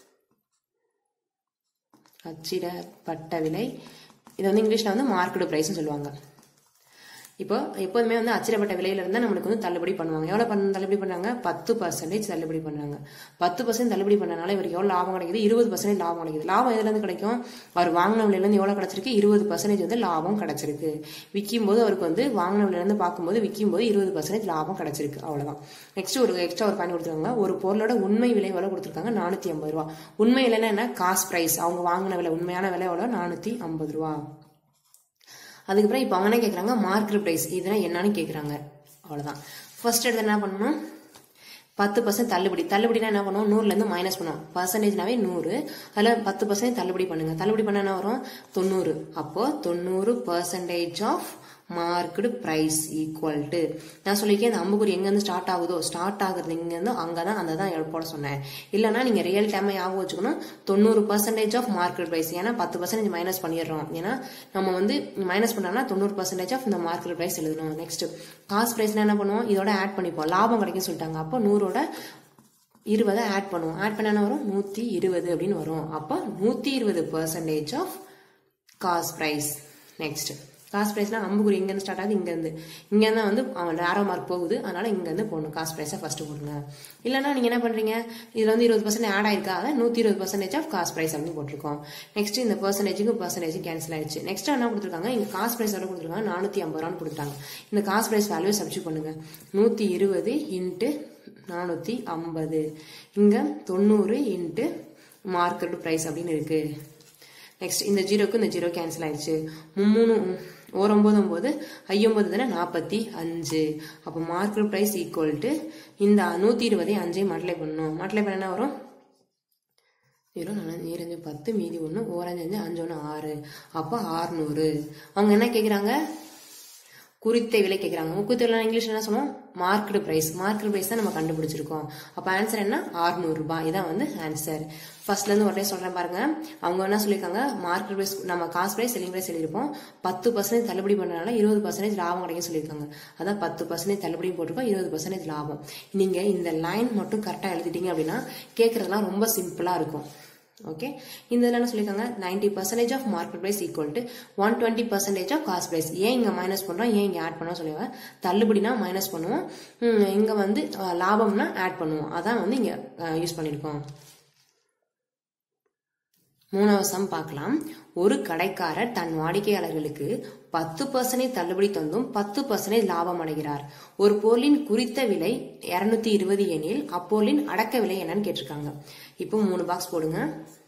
அச்சிடப்பட்ட விலை இது வந்து இங்கிலீஷ்ல வந்து மார்க்கெட் பிரைஸ்னு சொல்லுவாங்க இப்போ எப்போதுமே வந்து அச்சிடப்பட்ட விலையில இருந்தா நம்மளுக்கு வந்து தள்ளுபடி பண்ணுவாங்க எவ்வளவு பண்ண தள்ளுபடி பண்ணாங்க பத்து பர்சன்டேஜ் தள்ளுபடி பண்ணாங்க பத்து பர்சன்ட் தள்ளுபடி பண்ணனால இவருக்கு எவ்வளவு லாபம் கிடைக்குது இருபது பர்சன்டேஜ் லாபம் கிடைக்குது லாபம் எதுல இருந்து கிடைக்கும் அவர் வாங்கின விலையில இருந்து எவ்வளவு கிடைச்சிருக்கு இருபது பர்சன்டேஜ் வந்து லாபம் கிடைச்சிருக்கு விற்கும் போது அவருக்கு வந்து வாங்கின விலையில இருந்து பார்க்கும்போது விற்கும் போது இருபது பர்சன்டேஜ் லாபம் கிடைச்சிருக்கு அவ்வளவுதான் நெக்ஸ்ட் ஒரு எக்ஸ்ட்ரா ஒரு பாயிண்ட் கொடுத்துருக்காங்க ஒரு பொருளோட உண்மை விலை எவ்வளவு கொடுத்துருக்காங்க நானூத்தி ஐம்பது ரூபா உண்மை விலைன்னா என்ன காஸ்ட் பிரைஸ் அவங்க வாங்கின விலை உண்மையான விலை எவ்வளவு நானூத்தி ஐம்பது ரூபா அதுக்கப்புறம் இப்போ அவங்க என்ன கேட்குறாங்க மார்க்கெட் ப்ரைஸ் இதுனா என்னன்னு கேட்குறாங்க அவ்வளோதான் ஃபர்ஸ்ட் எடுத்து என்ன பண்ணணும் பத்து பர்சன்ட் தள்ளுபடி தள்ளுபடினா என்ன பண்ணுவோம் நூறுலேருந்து மைனஸ் பண்ணுவோம் பர்சன்டேஜ்னாவே நூறு அதில் பத்து பர்சன்ட் தள்ளுபடி பண்ணுங்க தள்ளுபடி பண்ண என்ன வரும் தொண்ணூறு அப்போ தொண்ணூறு percentage of market price equal to நான் சொல்லியிருக்கேன் இந்த அம்புக்குறி எங்கேருந்து ஸ்டார்ட் ஆகுதோ ஸ்டார்ட் ஆகுறது இங்கேருந்து அங்கே தான் அந்த தான் போட சொன்னேன் இல்லைன்னா நீங்கள் ரியல் டைமை ஞாபகம் வச்சுக்கணும் தொண்ணூறு பர்சன்டேஜ் ஆஃப் மார்க்கெட் பிரைஸ் ஏன்னா பத்து பர்சன்டேஜ் மைனஸ் பண்ணிடுறோம் ஏன்னா நம்ம வந்து மைனஸ் பண்ணோம்னா தொண்ணூறு பர்சன்டேஜ் ஆஃப் இந்த மார்க்கெட் பிரைஸ் எழுதணும் நெக்ஸ்ட் காஸ்ட் பிரைஸ்னா என்ன பண்ணுவோம் இதோட ஆட் பண்ணிப்போம் லாபம் கிடைக்கும்னு சொல்லிட்டாங்க அப்போ நூறோட இருபதை ஆட் பண்ணுவோம் ஆட் பண்ண என்ன வரும் நூற்றி இருபது அப்படின்னு வரும் அப்போ நூற்றி இருபது percentage of cost price next cost ப்ரைஸ்னா அம்புக்குறி இங்கேருந்து ஸ்டார்ட் ஆகுது இங்கேருந்து இங்கேருந்து வந்து அவன் ஆரோ மார்க் போகுது அதனால இங்கேருந்து போடணும் காஸ்ட் ப்ரைஸை ஃபர்ஸ்ட் போடுங்க இல்லைன்னா நீங்கள் என்ன பண்ணுறீங்க இதில் வந்து இருபது பர்சன்ட் ஆட் ஆயிருக்கா அதை நூற்றி இருபது பர்சன்டேஜ் ஆஃப் காஸ்ட் ப்ரைஸ் அப்படின்னு போட்டிருக்கோம் நெக்ஸ்ட் இந்த பர்சன்டேஜுக்கு பர்சன்டேஜ் கேன்சல் ஆயிடுச்சு நெக்ஸ்ட் என்ன கொடுத்துருக்காங்க இங்கே காஸ்ட் ப்ரைஸ் எவ்வளோ கொடுத்துருக்காங்க நானூற்றி ஐம்பது ரூபான்னு கொடுத்துட்டாங்க இந்த காஸ்ட் ப்ரைஸ் வேல்யூ சப்ஸ்டியூட் பண்ணுங்க நூற்றி இருபது இன்ட்டு நானூற்றி ஐம்பது இங்கே தொண்ணூறு இன்ட்டு மார்க்கெட் ப்ரைஸ் அப்படின்னு இருக்கு நெக்ஸ்ட் இந்த ஜீரோக்கு இந்த ஜீரோ கேன்சல் ஆயிடுச்சு மூணு ஒரு ஒன்பது ஒன்பது ஐயொன்பது தானே நாற்பத்தி அஞ்சு அப்போ மார்க்கெட் ப்ரைஸ் ஈக்குவல் டு இந்த நூற்றி இருபதையும் அஞ்சையும் மல்டிப்ளை பண்ணணும் மல்டிப்ளை பண்ண என்ன வரும் ஜீரோ நாலு ஈரஞ்சு பத்து மீதி ஒன்று ஓரஞ்சு அஞ்சு அஞ்சு ஒன்று ஆறு அப்போ ஆறுநூறு அவங்க என்ன கேட்குறாங்க குறித்த விலை கேட்குறாங்க குறித்த விலை இங்கிலீஷ் என்ன சொல்லுவோம் மார்க்கெட் ப்ரைஸ் மார்க்கெட் ப்ரைஸ் தான் நம்ம கண்டுபிடிச்சிருக்கோம் அப்போ ஆன்சர் என்ன 600 ரூபாய் இதான் வந்து ஆன்சர் ஃபர்ஸ்ட்ல இருந்து ஒரே சொல்றேன் பாருங்க அவங்க என்ன சொல்லியிருக்காங்க மார்க்கெட் ப்ரைஸ் நம்ம காசு ப்ரைஸ் செல்லிங் ப்ரைஸ் எழுதிருப்போம் பத்து பர்சன்டேஜ் தள்ளுபடி பண்ணனால இருபது பர்சன்டேஜ் லாபம் கிடைக்கும் சொல்லியிருக்காங்க அதான் பத்து பர்சன்டேஜ் தள்ளுபடி போட்டிருக்கோம் இருபது பர்சன்டேஜ் லாபம் நீங்க இந்த லைன் மட்டும் கரெக்டாக எழுதிட்டீங்க அப்படின்னா கேட்கறதுலாம் ரொம்ப சிம்பிளா இருக்கும் ஓகே இந்த இதில் என்ன சொல்லியிருக்காங்க ninety percentage of market price equal to one twenty percentage of cost price ஏன் இங்கே மைனஸ் பண்ணுறோம் ஏன் இங்கே ஆட் பண்ணோம் சொல்லுவாங்க தள்ளுபடினா மைனஸ் பண்ணுவோம் இங்கே வந்து அஹ், லாபம்னா ஆட் பண்ணுவோம் அதான் வந்து இங்கே யூஸ் பண்ணியிருக்கோம் மூணாவது சம் பார்க்கலாம் ஒரு கடைக்காரர் தன் வாடிக்கையாளர்களுக்கு பத்து பர்சன்டேஜ் தள்ளுபடி தந்தும் பத்து பர்சன்டேஜ் லாபம் அடைகிறார் ஒரு பொருளின் குறித்த விலை இருநூத்தி இருபது எனில் அப்பொருளின் அடக்க விலை என்னன்னு கேட்டிருக்காங்க இப்போ மூணு பாக்ஸ் போடுங்க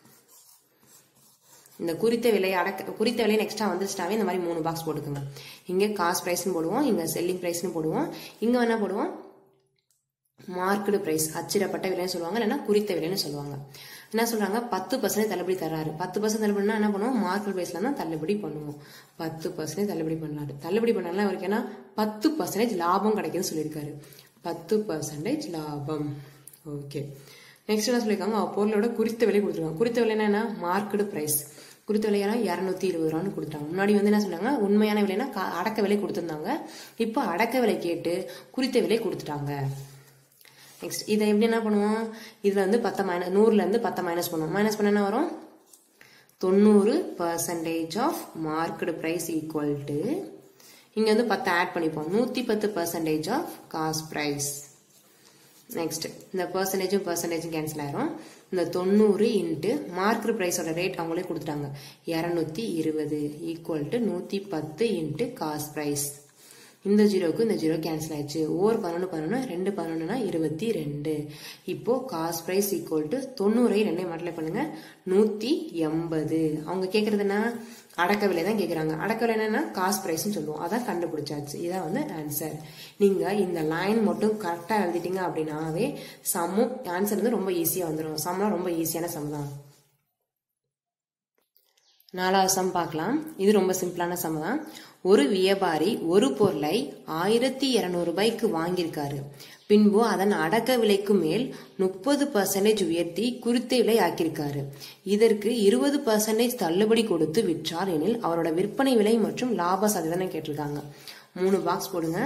இந்த குறித்த விலை அடக்க குறித்த விலை நெக்ஸ்டா வந்துச்சுட்டாவே இந்த மாதிரி மூணு பாக்ஸ் போட்டுக்கோங்க இங்க காஸ்ட் பிரைஸ்னு போடுவோம் இங்க செல்லிங் பிரைஸ்னு போடுவோம் இங்க என்ன போடுவோம் மார்க்கெட் பிரைஸ் அச்சிடப்பட்ட விலைன்னு சொல்லுவாங்க இல்லைன்னா குறித்த விலைன்னு சொல்லுவாங்க என்ன சொல்றாங்க பத்து பர்சன்டேஜ் தள்ளுபடி தர்றாரு பத்து பர்சன்ட் தள்ளுபடினா என்ன பண்ணுவோம் மார்க்கெட் பிரைஸ்ல தான் தள்ளுபடி பண்ணுவோம் பத்து பர்சன்டேஜ் தள்ளுபடி பண்ணாரு தள்ளுபடி பண்ணாலும் அவருக்கு என்ன பத்து பர்சன்டேஜ் லாபம் கிடைக்குதுன்னு சொல்லியிருக்காரு பத்து பர்சன்டேஜ் லாபம் ஓகே நெக்ஸ்ட் என்ன சொல்லியிருக்காங்க அவ பொருளோட குறித்த விலை கொடுத்துருக்காங்க குறித்த விலை என்ன மார்க்கெட் பிரைஸ் குறித்த விலையான இரநூத்தி இருபது ரூபான்னு கொடுத்தாங்க முன்னாடி வந்து என்ன சொன்னாங்க உண்மையான விலைனா கா- அடக்க விலை கொடுத்துருந்தாங்க இப்போ அடக்க விலை கேட்டு குறித்த விலை கொடுத்துட்டாங்க நெக்ஸ்ட் இதை எப்படி என்ன பண்ணுவோம் இதுல வந்து பத்தை மைனஸ் நூறுல இருந்து பத்தை மைனஸ் பண்ணுவோம் மைனஸ் பண்ண என்ன வரும் தொண்ணூறு percentage of market price equal to இங்க வந்து பத்தை ஆட் பண்ணிப்போம் நூத்தி பத்து percentage of cost price next இந்த பர்சன்டேஜும் பர்சன்டேஜும் கேன்சல் ஆயிரும் இந்த தொண்ணூறு இன்ட்டு மார்க்கெட் ப்ரைஸோட ரேட் அவங்களே கொடுத்துட்டாங்க இரநூத்தி இருபது ஈக்குவல் டு நூற்றி பத்து இன்ட்டு காஸ்ட் ப்ரைஸ் இந்த ஜீரோக்கு இந்த ஜீரோ கேன்சல் ஆயிடுச்சு ஓர் பதினொன்று பதினொன்று ரெண்டு பதினொன்றுனா இருபத்தி ரெண்டு இப்போ காஸ்ட் ப்ரைஸ் ஈக்குவல் டு தொண்ணூறை ரெண்டையும் மல்டிப்ளை பண்ணுங்க நூற்றி எண்பது அவங்க கேட்கறது என்ன அடக்க விலை தான் கேட்குறாங்க அடக்க விலை என்னன்னா காஸ்ட் ப்ரைஸ்னு சொல்லுவோம் அதான் கண்டுபிடிச்சாச்சு இதான் வந்து ஆன்சர் நீங்க இந்த லைன் மட்டும் கரெக்டாக எழுதிட்டீங்க அப்படின்னாவே சம்மும் ஆன்சர் வந்து ரொம்ப ஈஸியாக வந்துடும் சம்லாம் ரொம்ப ஈஸியான சம் தான் நாலாவது சம் பார்க்கலாம் இது ரொம்ப சிம்பிளான சம் தான் ஒரு வியாபாரி ஒரு பொருளை ஆயிரத்தி இருநூறு ரூபாய்க்கு வாங்கியிருக்காரு பின்பு அதன் அடக்க விலைக்கு மேல் முப்பது பர்சன்டேஜ் உயர்த்தி குறித்த விலை ஆக்கியிருக்காரு இதற்கு இருபது பர்சன்டேஜ் தள்ளுபடி கொடுத்து விற்றார் எனில் அவரோட விற்பனை விலை மற்றும் லாப சதவீதம் கேட்டிருக்காங்க மூணு பாக்ஸ் போடுங்க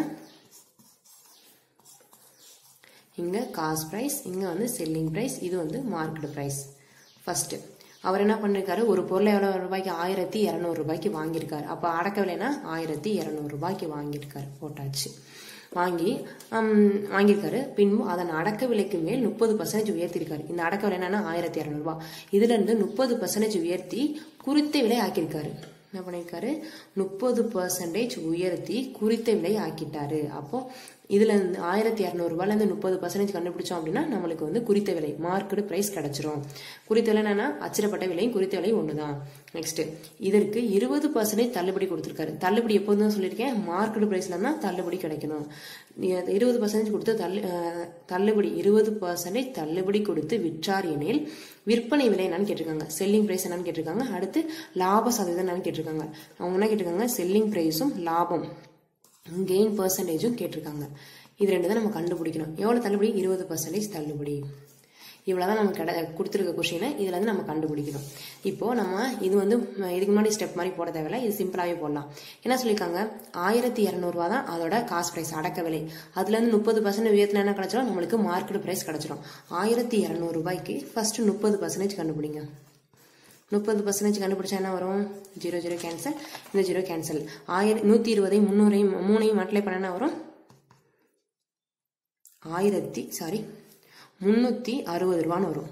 இங்க காஸ்ட் பிரைஸ் இங்க வந்து செல்லிங் பிரைஸ் இது வந்து மார்க்கெட் பிரைஸ் ஃபர்ஸ்ட் அவர் என்ன பண்ணிருக்காரு ஒரு பொருளை எவ்வளவு ரூபாய்க்கு ஆயிரத்தி இரநூறு ரூபாய்க்கு வாங்கியிருக்காரு அப்போ அடக்க விலைனா ஆயிரத்தி இரநூறு ரூபாய்க்கு வாங்கியிருக்காரு போட்டாச்சு வாங்கி வாங்கியிருக்காரு பின்பு அதன் அடக்க விலைக்கு மேல் முப்பது பர்சன்டேஜ் உயர்த்திருக்காரு இந்த அடக்க விலை என்னன்னா ஆயிரத்தி இரநூறுபா இதுல இருந்து முப்பது பர்சன்டேஜ் உயர்த்தி குறித்த விலை ஆக்கியிருக்காரு என்ன பண்ணியிருக்காரு முப்பது பர்சன்டேஜ் உயர்த்தி குறித்த விலை ஆக்கிட்டாரு அப்போ இதுல இருந்து ஆயிரத்தி இரநூறுபால இருந்து முப்பது பர்சன்டேஜ் கண்டுபிடிச்சோம் அப்படின்னா நம்மளுக்கு வந்து குறித்த விலை மார்க்கெட் பிரைஸ் கிடைச்சிரும் குறித்த விலை என்னன்னா அச்சிடப்பட்ட விலையும் குறித்த விலை ஒண்ணுதான் நெக்ஸ்ட் இதற்கு இருபது பர்சன்டேஜ் தள்ளுபடி கொடுத்துருக்காரு தள்ளுபடி எப்போதும் சொல்லியிருக்கேன் மார்க்கெட் பிரைஸ்ல தான் தள்ளுபடி கிடைக்கணும் இருபது பர்சன்டேஜ் கொடுத்து தள்ளு தள்ளுபடி இருபது பர்சன்டேஜ் தள்ளுபடி கொடுத்து விற்றார் எனில் விற்பனை விலை என்னன்னு கேட்டிருக்காங்க செல்லிங் பிரைஸ் என்னன்னு கேட்டிருக்காங்க அடுத்து லாப சதவீதம் என்னன்னு கேட்டிருக்காங்க அவங்க என்ன கேட்டிருக்காங்க செல்லிங் பிரைஸும் லாபம் கெயின் பர்சன்டேஜும் கேட்டிருக்காங்க இது ரெண்டு தான் நம்ம கண்டுபிடிக்கணும் எவ்வளோ தள்ளுபடி இருபது பர்சன்டேஜ் தள்ளுபடி இவ்வளோதான் நம்ம கடை கொடுத்துருக்க கொஷினை இதில் வந்து நம்ம கண்டுபிடிக்கணும் இப்போ நம்ம இது வந்து இதுக்கு முன்னாடி ஸ்டெப் மாதிரி போட தேவையில்ல இது சிம்பிளாகவே போடலாம் என்ன சொல்லியிருக்காங்க ஆயிரத்தி இரநூறுவா தான் அதோட காஸ்ட் ப்ரைஸ் அடக்க விலை அதுலேருந்து முப்பது பர்சன்ட் உயர்த்தினா என்ன கிடைச்சிடும் நம்மளுக்கு மார்க்கெட் ப்ரைஸ் கிடைச்சிடும் ஆயிரத்தி இரநூறுபாய்க்கு ஃபர்ஸ்ட் முப்பது பர்சன்டேஜ் கண்டுபிடிங்க முப்பது பர்சன்டேஜ் கண்டுபிடிச்சா என்ன வரும் ஜீரோ ஜீரோ கேன்சல் இந்த ஜீரோ கேன்சல் ஆயிரம் நூற்றி இருபதையும் முந்நூறையும் மூணையும் மல்டிப்ளை பண்ண என்ன வரும் ஆயிரத்தி சாரி முந்நூற்றி அறுபது ரூபான்னு வரும்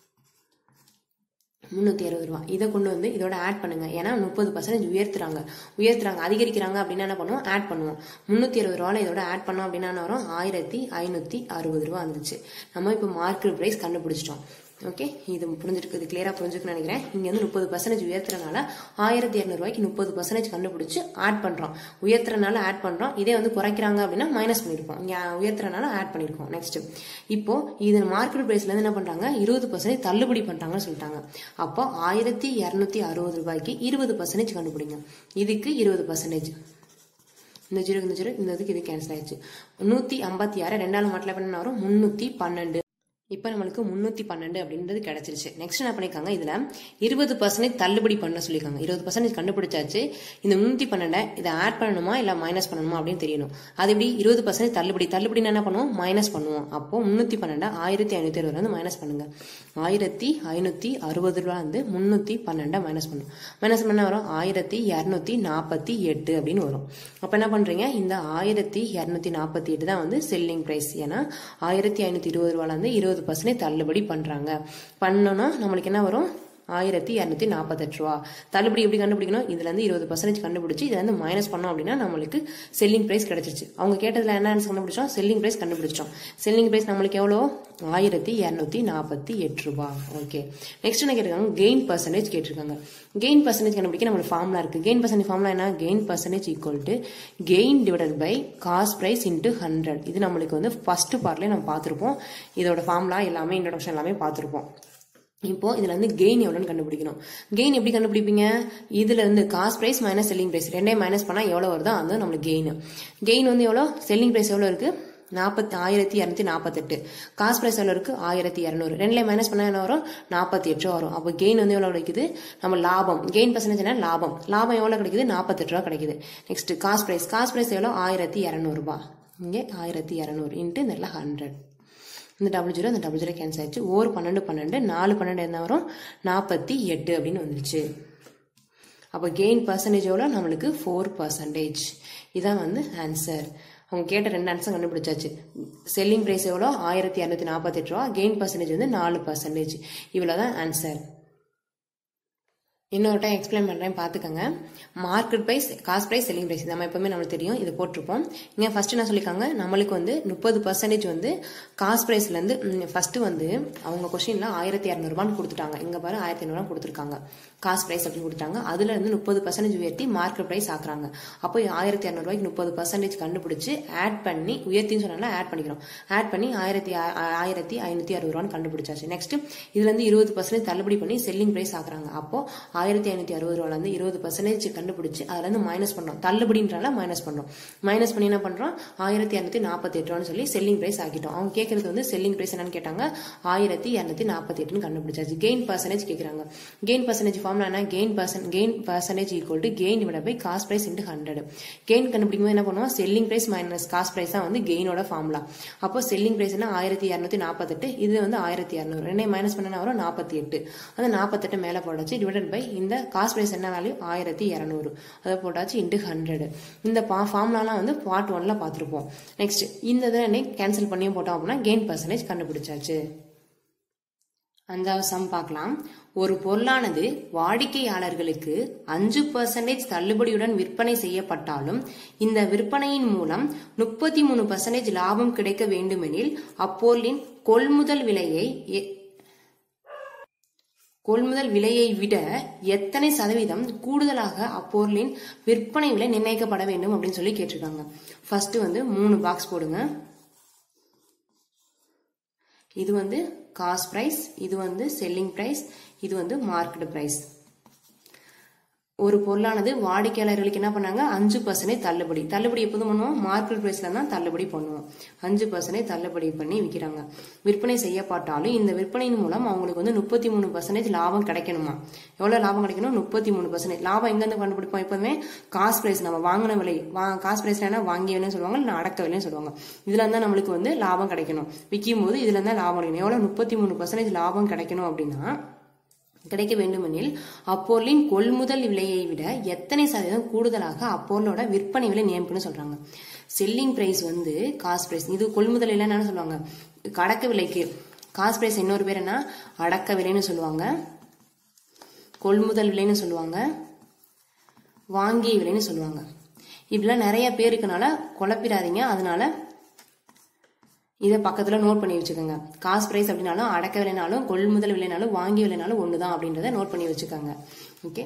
முந்நூற்றி அறுபது ரூபா இதை கொண்டு வந்து இதோட ஆட் பண்ணுங்க ஏன்னா முப்பது பர்சன்டேஜ் உயர்த்துறாங்க உயர்த்துறாங்க அதிகரிக்கிறாங்க அப்படின்னா என்ன பண்ணுவோம் ஆட் பண்ணுவோம் முந்நூற்றி அறுபது ரூபால இதோட ஆட் பண்ணோம் அப்படின்னா என்ன வரும் ஆயிரத்தி ஐநூற்றி அறுபது ரூபா வந்துச்சு நம்ம இப்போ மார்க்கெட் ப்ரைஸ் கண்டுபிடிச்சிட்டோம் ஓகே இது புரிஞ்சிருக்கு இது கிளியரா புரிஞ்சுக்கணும்னு நினைக்கிறேன் இங்க வந்து முப்பது பர்சன்டேஜ் உயர்த்துறனால ஆயிரத்தி இரநூறுவாய்க்கு முப்பது பர்சன்டேஜ் கண்டுபிடிச்சு ஆட் பண்றோம் உயர்த்துறனால ஆட் பண்றோம் இதே வந்து குறைக்கிறாங்க அப்படின்னா மைனஸ் பண்ணிருப்போம் இங்க உயர்த்துறனால ஆட் பண்ணிருக்கோம் நெக்ஸ்ட் இப்போ இது மார்க்கெட் பிரைஸ்ல இருந்து என்ன பண்றாங்க இருபது பர்சன்டேஜ் தள்ளுபடி பண்றாங்கன்னு சொல்லிட்டாங்க அப்போ ஆயிரத்தி இரநூத்தி அறுபது ரூபாய்க்கு இருபது பர்சன்டேஜ் கண்டுபிடிங்க இதுக்கு இருபது பர்சன்டேஜ் இந்த ஜீரோ இந்த ஜீரோ இந்த இதுக்கு இது கேன்சல் ஆயிடுச்சு நூத்தி ஐம்பத்தி ஆறு ரெண்டாவது மாட்டில் பண்ண வரும் முன்னூத்தி பன்னெண்டு இப்போ நம்மளுக்கு முந்நூற்றி பன்னெண்டு அப்படின்றது கிடைச்சிருச்சு நெக்ஸ்ட் என்ன பண்ணியிருக்காங்க இதில் இருபது பர்சன்டேஜ் தள்ளுபடி பண்ண சொல்லியிருக்காங்க இருபது பர்சன்டேஜ் கண்டுபிடிச்சாச்சு இந்த முந்நூற்றி பன்னெண்டை இதை ஆட் பண்ணணுமா இல்லை மைனஸ் பண்ணணுமா அப்படின்னு தெரியணும் அது எப்படி இருபது பர்சன்டேஜ் தள்ளுபடி தள்ளுபடி என்ன பண்ணுவோம் மைனஸ் பண்ணுவோம் அப்போ முந்நூற்றி பன்னெண்டை ஆயிரத்தி ஐநூற்றி அறுபது வந்து மைனஸ் பண்ணுங்க ஆயிரத்தி ஐநூற்றி அறுபது ரூபா வந்து முந்நூற்றி பன்னெண்டை மைனஸ் பண்ணும் மைனஸ் பண்ண வரும் ஆயிரத்தி இரநூத்தி நாற்பத்தி எட்டு அப்படின்னு வரும் அப்போ என்ன பண்ணுறீங்க இந்த ஆயிரத்தி இரநூத்தி நாற்பத்தி எட்டு தான் வந்து செல்லிங் ப்ரைஸ் ஏன்னா ஆயிரத்தி ஐநூற்றி இருபது ரூபால இருந்து இருபது பர்சன்டேஜ் தள்ளுபடி பண்றாங்க பண்ணோம்னா நம்மளுக்கு என்ன வரும் ஆயிரத்தி இரநூத்தி நாற்பத்தெட்டு ரூபா தள்ளுபடி எப்படி கண்டுபிடிக்கணும் இதுல இருந்து இருபது பர்சன்டேஜ் கண்டுபிடிச்சு இதுல இருந்து மைனஸ் பண்ணோம் அப்படின்னா நம்மளுக்கு செல்லிங் பிரைஸ் கிடைச்சிருச்சு அவங்க கேட்டதுல என்ன ஆன்சர் கண்டுபிடிச்சோம் செல்லிங் பிரைஸ் கண்டுபிடிச்சோம் செல்லிங் பிரைஸ் நம்மளுக்கு எவ்வளோ ஆயிரத்தி இரநூத்தி நாற்பத்தி எட்டு ரூபா ஓகே நெக்ஸ்ட் என்ன கேட்டிருக்காங்க கெயின் பர்சன்டேஜ் கேட்டிருக்காங்க கெயின் பர்சன்டேஜ் கண்டுபிடிக்க நம்மளுக்கு ஃபார்முலா இருக்கு கெயின் பர்சன்டேஜ் ஃபார்முலா என்ன gain percentage equal to gain divided by cost price into hundred இது நம்மளுக்கு வந்து ஃபர்ஸ்ட் பார்ட்லேயே நம்ம பார்த்துருப்போம் இதோட ஃபார்முலா எல்லாமே இன்ட்ரடக்ஷன் எல்லாமே பார்த்துருப்போம் இப்போ இதுல இருந்து கெயின் எவ்வளோன்னு கண்டுபிடிக்கணும் கெயின் எப்படி கண்டுபிடிப்பீங்க இதுல இருந்து cost price minus selling price ரெண்டையும் மைனஸ் பண்ணா எவ்வளவு வருதோ அது நம்மளுக்கு கெயின் கெயின் வந்து எவ்வளோ செல்லிங் பிரைஸ் எவ்வளோ இருக்கு நாற்பத்தி ஆயிரத்தி இரநூத்தி நாற்பத்தெட்டு காஸ்ட் பிரைஸ் எவ்வளோ இருக்கு ஆயிரத்தி இரநூறு ரெண்டுல மைனஸ் பண்ணா என்ன வரும் நாற்பத்தி எட்டு ரூபா வரும் அப்போ கெயின் வந்து எவ்வளோ கிடைக்குது நம்ம லாபம் கெயின் பர்சன்டேஜ் என்ன லாபம் லாபம் எவ்வளோ கிடைக்குது நாற்பத்தெட்டு ரூபா கிடைக்குது next cost price cost price எவ்வளோ ஆயிரத்தி இரநூறுபா இங்கே ஆயிரத்தி இரநூறு இன்ட்டு இந்த ஹண்ட்ரட் இந்த டபுள் ஜீரோ இந்த டபுள் ஜீரோ கேன்சல் ஆயிடுச்சு ஒரு பன்னெண்டு பன்னெண்டு நாலு பன்னெண்டு என்ன வரும் நாற்பத்தி எட்டு அப்படின்னு வந்துருச்சு அப்போ கெயின் பர்சன்டேஜ் எவ்வளோ நம்மளுக்கு ஃபோர் பர்சன்டேஜ் இதான் வந்து ஆன்சர் அவங்க கேட்ட ரெண்டு ஆன்சர் கண்டுபிடிச்சாச்சு செல்லிங் ப்ரைஸ் எவ்வளோ ஆயிரத்தி இரநூத்தி நாற்பத்தெட்டு ரூபா கெயின் பர்சன்டேஜ் வந்து நாலு பர்சன்டேஜ் இவ்வளோதான் ஆன்சர் இன்னொரு டைம் எக்ஸ்பிளைன் பண்ணுறேன் பார்த்துக்கோங்க market price cost price selling price நம்ம எப்பவுமே நம்மளுக்கு தெரியும் இது போட்டிருப்போம் இங்கே ஃபர்ஸ்ட் என்ன சொல்லியிருக்காங்க நம்மளுக்கு வந்து முப்பது பர்சன்டேஜ் வந்து காஸ்ட் ப்ரைஸ்லேருந்து ஃபர்ஸ்ட் வந்து அவங்க கொஷினில் ஆயிரத்தி இரநூறுபான்னு கொடுத்துட்டாங்க இங்கே பாரு ஆயிரத்தி ஐநூறுபா கொடுத்துருக்காங்க காஸ்ட் ப்ரைஸ் அப்படின்னு கொடுத்துட்டாங்க அதுல இருந்து முப்பது பர்சன்டேஜ் உயர்த்தி மார்க்கெட் ப்ரைஸ் ஆக்குறாங்க அப்போ ஆயிரத்தி இரநூறுவாய்க்கு முப்பது பர்சன்டேஜ் கண்டுபிடிச்சு ஆட் பண்ணி உயர்த்தின்னு சொன்னால ஆட் பண்ணிக்கிறோம் ஆட் பண்ணி ஆயிரத்தி ஆயிரத்தி ஐநூற்றி அறுபது ரூபான்னு கண்டுபிடிச்சாச்சு நெக்ஸ்ட் இதுல இருந்து இருபது பர்சன்டேஜ் தள்ளுபடி பண்ணி செல்லிங் ப்ரைஸ் ஆக்குறாங்க அப்போ ஆயிரத்தி ஐநூத்தி அறுபது ரூபால இருந்து இருபது பர்சன்டேஜ் கண்டுபிடிச்சு அதுல இருந்து மைனஸ் பண்றோம் தள்ளுபடின்றால மைனஸ் பண்றோம் மைனஸ் பண்ணி என்ன பண்றோம் ஆயிரத்தி இரநூத்தி நாற்பத்தி எட்டு ரூபான்னு சொல்லி செல்லிங் பிரைஸ் ஆக்கிட்டோம் அவங்க கேட்கறது வந்து செல்லிங் பிரைஸ் என்னன்னு கேட்டாங்க ஆயிரத்தி இரநூத்தி நாற்பத்தி எட்டுன்னு கண்டுபிடிச்சாச்சு கெயின் பர்சன்டேஜ் கேட்கறாங்க கெயின் பர்சன்டேஜ் ஃபார்ம்ல என்ன gain percent gain percentage equal to gain divide by cost price into hundred gain கண்டுபிடிக்கும் போது என்ன பண்ணுவோம் selling price minus cost price தான் வந்து கெயினோட ஃபார்முலா அப்போ செல்லிங் பிரைஸ் என்ன ஆயிரத்தி இரநூத்தி நாற்பத்தெட்டு இது வந்து ஆயிரத்தி இரநூறு ரெண்டையும் மைனஸ் பண்ணா வரும் நாற்பத்தி எட்டு அந்த நாற்பத்தெட்டு மேலே போட்டாச்சு டிவைடட் பை இந்த காஸ்ட் பிரைஸ் என்ன வேல்யூ ஆயிரத்தி இரநூறு அதை போட்டாச்சு இன்டு ஹண்ட்ரட் இந்த பா ஃபார்முலாலாம் வந்து பார்ட் ஒன்ல பார்த்துருப்போம் நெக்ஸ்ட் இந்த இதை கேன்சல் பண்ணியும் போட்டோம் அப்படின்னா கெயின் பர்சன்டேஜ் கண்டுபிடிச்சாச்சு அஞ்சாவது சம் பார்க்கலாம் ஒரு பொருளானது வாடிக்கையாளர்களுக்கு அஞ்சு பர்சன்டேஜ் தள்ளுபடியுடன் விற்பனை செய்யப்பட்டாலும் இந்த விற்பனையின் மூலம் முப்பத்தி மூணு பர்சன்டேஜ் லாபம் கிடைக்க வேண்டுமெனில் அப்பொருளின் கொள்முதல் விலையை எ- கொள்முதல் விலையை விட எத்தனை சதவீதம் கூடுதலாக அப்பொருளின் விற்பனை விலை நிர்ணயிக்கப்பட வேண்டும் அப்படின்னு சொல்லி கேட்டிருக்காங்க ஃபர்ஸ்ட் வந்து மூணு பாக்ஸ் போடுங்க இது வந்து காஸ்ட் பிரைஸ் இது வந்து செல்லிங் பிரைஸ் இது வந்து மார்க்கெட் பிரைஸ் ஒரு பொருளானது வாடிக்கையாளர்களுக்கு என்ன பண்ணாங்க அஞ்சு பர்சன்டேஜ் தள்ளுபடி தள்ளுபடி எப்போதும் பண்ணுவோம் மார்க்கெட் பிரைஸ்ல தான் தள்ளுபடி பண்ணுவோம் அஞ்சு பர்சன்டேஜ் தள்ளுபடி பண்ணி விற்கிறாங்க விற்பனை செய்யப்பட்டாலும் இந்த விற்பனையின் மூலம் அவங்களுக்கு வந்து முப்பத்தி மூணு பர்சன்டேஜ் லாபம் கிடைக்கணுமா எவ்வளவு லாபம் கிடைக்கணும் முப்பத்தி மூணு பர்சன்டேஜ் லாபம் எங்க இருந்து கண்டுபிடிப்போம் எப்போதுமே காஸ்ட் பிரைஸ் நம்ம வாங்கின விலை வா காஸ்ட் பிரைஸ்ல என்ன வாங்கிய விலைன்னு சொல்லுவாங்க இல்லை அடக்க விலைன்னு சொல்லுவாங்க இதுல இருந்தா நம்மளுக்கு வந்து லாபம் கிடைக்கணும் விற்கும் போது இதுல இருந்தா லாபம் கிடைக்கணும் எவ்வளவு முப்பத்தி மூணு பர்சன்டேஜ் லாபம் கிடைக்கணும் அப்படின்னா கிடைக்க வேண்டுமெனில் அப்பொருளின் கொள்முதல் விலையை விட எத்தனை சதவீதம் கூடுதலாக அப்பொருளோட விற்பனை விலை நியமிக்கணும்னு சொல்றாங்க செல்லிங் பிரைஸ் வந்து காஸ்ட் பிரைஸ் இது கொள்முதல் விலை என்னன்னு சொல்லுவாங்க அடக்க விலைக்கு காஸ்ட் பிரைஸ் இன்னொரு பேர் என்ன அடக்க விலைன்னு சொல்லுவாங்க கொள்முதல் விலைன்னு சொல்லுவாங்க வாங்கிய விலைன்னு சொல்லுவாங்க இப்படிலாம் நிறைய பேர் இருக்கனால குழப்பிடாதீங்க அதனால இதை பக்கத்துல நோட் பண்ணி வச்சுக்கோங்க காசு பிரைஸ் அப்படின்னாலும் அடக்க விலைனாலும் கொள்முதல் விலைனாலும் வாங்கி விலைனாலும் ஒண்ணுதான் அப்படின்றத நோட் பண்ணி வச்சுக்கோங்க ஓகே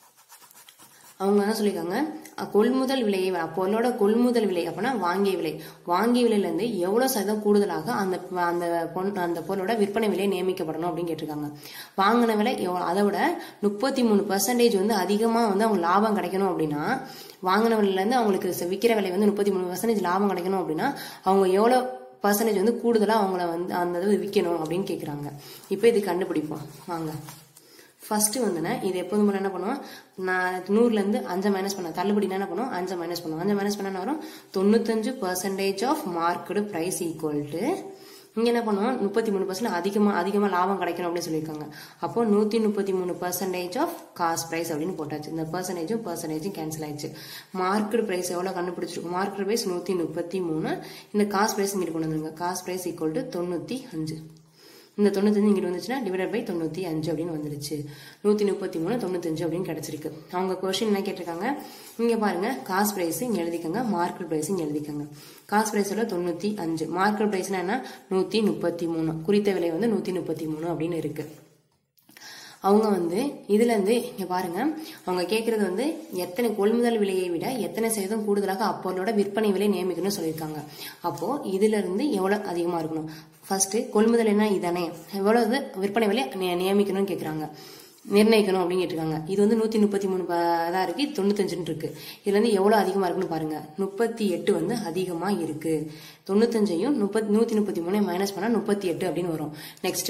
அவங்க என்ன சொல்லியிருக்காங்க அஹ், கொள்முதல் விலையை பொருளோட கொள்முதல் விலை அப்படின்னா வாங்கிய விலை வாங்கிய விலையில இருந்து எவ்வளவு சதவீதம் கூடுதலாக அந்த அந்த பொன் அந்த பொருளோட விற்பனை விலை நியமிக்கப்படணும் அப்படின்னு கேட்டிருக்காங்க வாங்கின விலை எவ்வளவு அதை விட முப்பத்தி மூணு பர்சன்டேஜ் வந்து அதிகமா வந்து அவங்க லாபம் கிடைக்கணும் அப்படின்னா வாங்கின விலையில இருந்து அவங்களுக்கு ச- விக்கிற விலை வந்து முப்பத்தி மூணு பர்சன்டேஜ் லாபம் கிடைக்கணும் அப்படின்னா அவங்க எவ்வளவு பர்சன்டேஜ் வந்து கூடுதலா அவங்கள வந்து அந்த இது விற்கணும் அப்படின்னு கேக்குறாங்க இப்போ இது கண்டுபிடிப்போம் வாங்க ஃபர்ஸ்ட் வந்துன்னா இது எப்போதும் போல என்ன பண்ணுவோம் நான் நூறுல இருந்து அஞ்சை மைனஸ் பண்ண தள்ளுபடினா என்ன பண்ணுவோம் அஞ்சை மைனஸ் பண்ணுவோம் அஞ்சை மைனஸ் பண்ணா என்ன வரும் தொண்ணூத்தஞ்சு percentage of market price equal to இங்க என்ன பண்ணுவோம் முப்பத்தி மூணு பர்சன்ட் அதிகமா அதிகமா லாபம் கிடைக்கணும் அப்படின்னு சொல்லியிருக்காங்க அப்போ நூத்தி முப்பத்தி மூணு பர்சன்டேஜ் ஆஃப் காஸ்ட் பிரைஸ் அப்படின்னு போட்டாச்சு இந்த பர்சன்டேஜும் பர்சன்டேஜும் கேன்சல் ஆயிடுச்சு மார்க்கெட் பிரைஸ் எவ்வளவு கண்டுபிடிச்சிருக்கும் மார்க்கெட் பிரைஸ் நூத்தி முப்பத்தி மூணு இந்த காஸ்ட் பிரைஸ் இங்கிட்டு கொண்டு வந்துருங்க காஸ்ட் பிரைஸ் ஈக்குவல் டு தொண்ணூத்தி அஞ்சு இந்த தொண்ணூத்தஞ்சு இங்கிட்டு வந்துச்சுன்னா டிவைட் பை தொண்ணூத்தி அஞ்சு அப்படின்னு வந்துருச்சு நூத்தி முப்பத்தி மூணு தொண்ணூத்தஞ்சு அப்படின்னு கிடைச்சிருக்கு அவங்க கொஸ்டின் என்ன கேட்டிருக்காங்க இங்க பாருங்க காசு பிரைஸ் இங்க எழுதிக்கோங்க மார்க்கெட் பிரைஸ் இங்க எழுதிக்கோங்க காசு பிரைஸோட தொண்ணூத்தி அஞ்சு மார்க்கெட் பிரைஸ்னா என்ன நூத்தி முப்பத்தி மூணு குறித்த விலை வந்து நூத்தி முப்பத்தி மூணு அப்படின்னு இருக்கு அவங்க வந்து இதுல இருந்து இங்க பாருங்க அவங்க கேக்குறது வந்து எத்தனை கொள்முதல் விலையை விட எத்தனை சதவீதம் கூடுதலாக அப்பொருளோட விற்பனை விலை நியமிக்கணும்னு சொல்லியிருக்காங்க அப்போ இதுல இருந்து எவ்வளவு அதிகமா இருக்கணும் ஃபர்ஸ்ட் கொள்முதல் என்ன இதானே எவ்வளவு விற்பனை விலை நி- நியமிக்கணும்னு கேக்குறாங்க நிர்ணயிக்கணும் அப்படின்னு கேட்டிருக்காங்க இது வந்து நூத்தி முப்பத்தி மூணு தான் இருக்கு இது தொண்ணூத்தஞ்சுன்னு இருக்கு இதுல இருந்து எவ்வளவு அதிகமா இருக்குன்னு பாருங்க முப்பத்தி எட்டு வந்து அதிகமா இருக்கு தொண்ணூத்தஞ்சையும் முப்பத்தி நூத்தி முப்பத்தி மூணு மைனஸ் பண்ணா முப்பத்தி எட்டு அப்படின்னு வரும் நெக்ஸ்ட்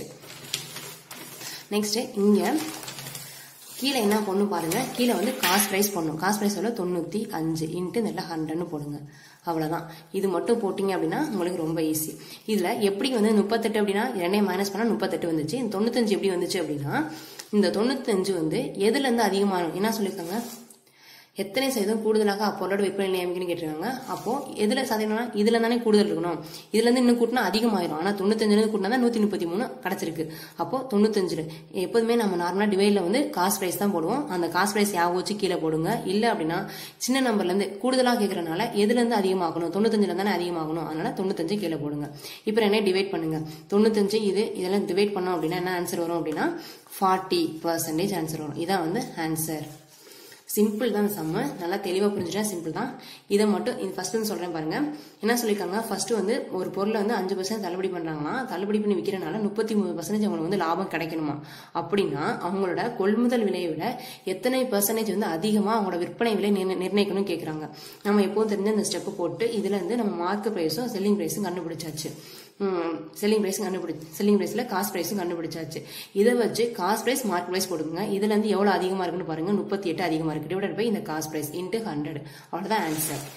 நெக்ஸ்ட் இங்க கீழே என்ன பண்ணும் பாருங்க கீழே வந்து காஸ்ட் பிரைஸ் பண்ணும் காஸ்ட் பிரைஸ் எவ்வளோ தொண்ணூத்தி அஞ்சு இன்ட்டு நல்ல ஹண்ட்ரட்னு போடுங்க அவ்வளவுதான் இது மட்டும் போட்டீங்க அப்படின்னா உங்களுக்கு ரொம்ப ஈஸி இதுல எப்படி வந்து முப்பத்தெட்டு அப்படின்னா ரெண்டையும் மைனஸ் பண்ணா முப்பத்தெட்டு வந்துச்சு இந்த தொண்ணூத்தஞ்சு எப்படி வந்துச்சு அப்படின்னா இந்த தொண்ணூத்தஞ்சு வந்து எதுல இருந்து அதிகமாகும் என்ன சொல்லியிருக்காங்க எத்தனை சதவீதம் கூடுதலாக அப்பொருளோட விற்பனை நியமிக்கணும்னு கேட்டிருக்காங்க அப்போ எதுல சதவீதம்னா இதுல தானே கூடுதல் இருக்கணும் இதுல இருந்து இன்னும் கூட்டினா அதிகமாயிரும் ஆனா தொண்ணூத்தஞ்சுல இருந்து கூட்டினா தான் நூத்தி முப்பத்தி மூணு கிடைச்சிருக்கு அப்போ தொண்ணூத்தஞ்சுல எப்போதுமே நம்ம நார்மலா டிவைட்ல வந்து காஸ்ட் பிரைஸ் தான் போடுவோம் அந்த காஸ்ட் பிரைஸ் ஞாபகம் வச்சு கீழே போடுங்க இல்ல அப்படின்னா சின்ன நம்பர்ல இருந்து கூடுதலா கேட்கறனால எதுல இருந்து அதிகமாகணும் தொண்ணூத்தஞ்சுல தானே அதிகமாகணும் அதனால தொண்ணூத்தஞ்சு கீழே போடுங்க இப்போ என்ன டிவைட் பண்ணுங்க தொண்ணூத்தஞ்சு இது இதெல்லாம் டிவைட் பண்ணோம் அப்படின்னா என்ன ஆன்சர் வரும் அப்படின்னா ஃபார்ட்டி பர்சன்டேஜ் ஆன்சர் வரும் இதான் வந்து ஆன்சர் சிம்பிள் தான் செம்ம நல்லா தெளிவாக புரிஞ்சுட்டா சிம்பிள் தான் இதை மட்டும் இது ஃபர்ஸ்ட் வந்து சொல்கிறேன் பாருங்க என்ன சொல்லியிருக்காங்க ஃபர்ஸ்ட் வந்து ஒரு பொருளை வந்து அஞ்சு பர்சன்ட் தள்ளுபடி பண்ணுறாங்கன்னா தள்ளுபடி பண்ணி விற்கிறனால முப்பத்தி மூணு பர்சன்டேஜ் அவங்களுக்கு வந்து லாபம் கிடைக்கணுமா அப்படின்னா அவங்களோட கொள்முதல் விலையை விட எத்தனை பர்சன்டேஜ் வந்து அதிகமாக அவங்களோட விற்பனை விலை நிர்ண- நிர்ணயிக்கணும்னு கேட்குறாங்க நம்ம எப்போதும் தெரிஞ்ச இந்த ஸ்டெப்பு போட்டு இதில் இருந்து நம்ம மார்க் ப்ரைஸும் செல்லிங் ப்ரைஸும் கண்டுபிடிச்சாச்சு செல்லிங் ப்ரைஸ் கண்டுபிடி செல்லிங் ப்ரைஸில் காஸ்ட் ப்ரைஸும் கண்டுபிடிச்சாச்சு இதை வச்சு காஸ்ட் ப்ரைஸ் மார்க் ப்ரைஸ் கொடுக்குங்க இதுல இருந்து எவ்வளோ அதிகமாக இருக்குன்னு பாருங்க முப்பத்தி எட்டு அதிகமாக இருக்கு டிவைட் பை இந்த காஸ்ட் ப்ரைஸ் இன்ட்டு ஹண்ட்ரட் அவ்வளோதான் ஆன்சர்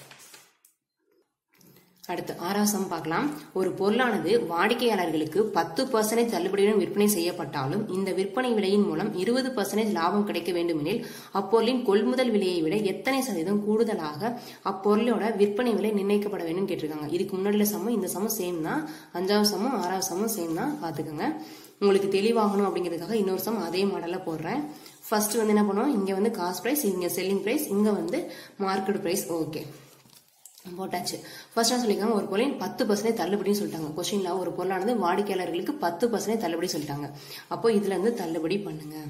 அடுத்து ஆறாவது சம் பார்க்கலாம் ஒரு பொருளானது வாடிக்கையாளர்களுக்கு பத்து பர்சன்டேஜ் தள்ளுபடியுடன் விற்பனை செய்யப்பட்டாலும் இந்த விற்பனை விலையின் மூலம் இருபது பர்சன்டேஜ் லாபம் கிடைக்க வேண்டுமெனில் அப்பொருளின் கொள்முதல் விலையை விட எத்தனை சதவீதம் கூடுதலாக அப்பொருளோட விற்பனை விலை நிர்ணயிக்கப்பட வேண்டும் கேட்டிருக்காங்க இதுக்கு முன்னாடி சமம் இந்த சமம் சேம் தான் அஞ்சாவது சமம் ஆறாவது சமம் சேம் தான் பார்த்துக்கோங்க உங்களுக்கு தெளிவாகணும் அப்படிங்கிறதுக்காக இன்னொரு சம் அதே மாடலில் போடுறேன் ஃபர்ஸ்ட் வந்து என்ன பண்ணுவோம் இங்கே வந்து காஸ்ட் ப்ரைஸ் இங்கே செல்லிங் ப்ரைஸ் இங்கே வந்து மார்க்கெட் ப்ரைஸ் ஓகே போட்டாச்சு ஃபர்ஸ்ட் என்ன சொல்லியிருக்காங்க ஒரு பொருளின் பத்து பர்சன்டேஜ் தள்ளுபடின்னு சொல்லிட்டாங்க கொஸ்டின்ல ஒரு பொருளானது வாடிக்கையாளர்களுக்கு பத்து பர்சன்டேஜ் தள்ளுபடி சொல்லிட்டாங்க அப்போ இதுல இருந்து தள்ளுபடி பண்ணுங்க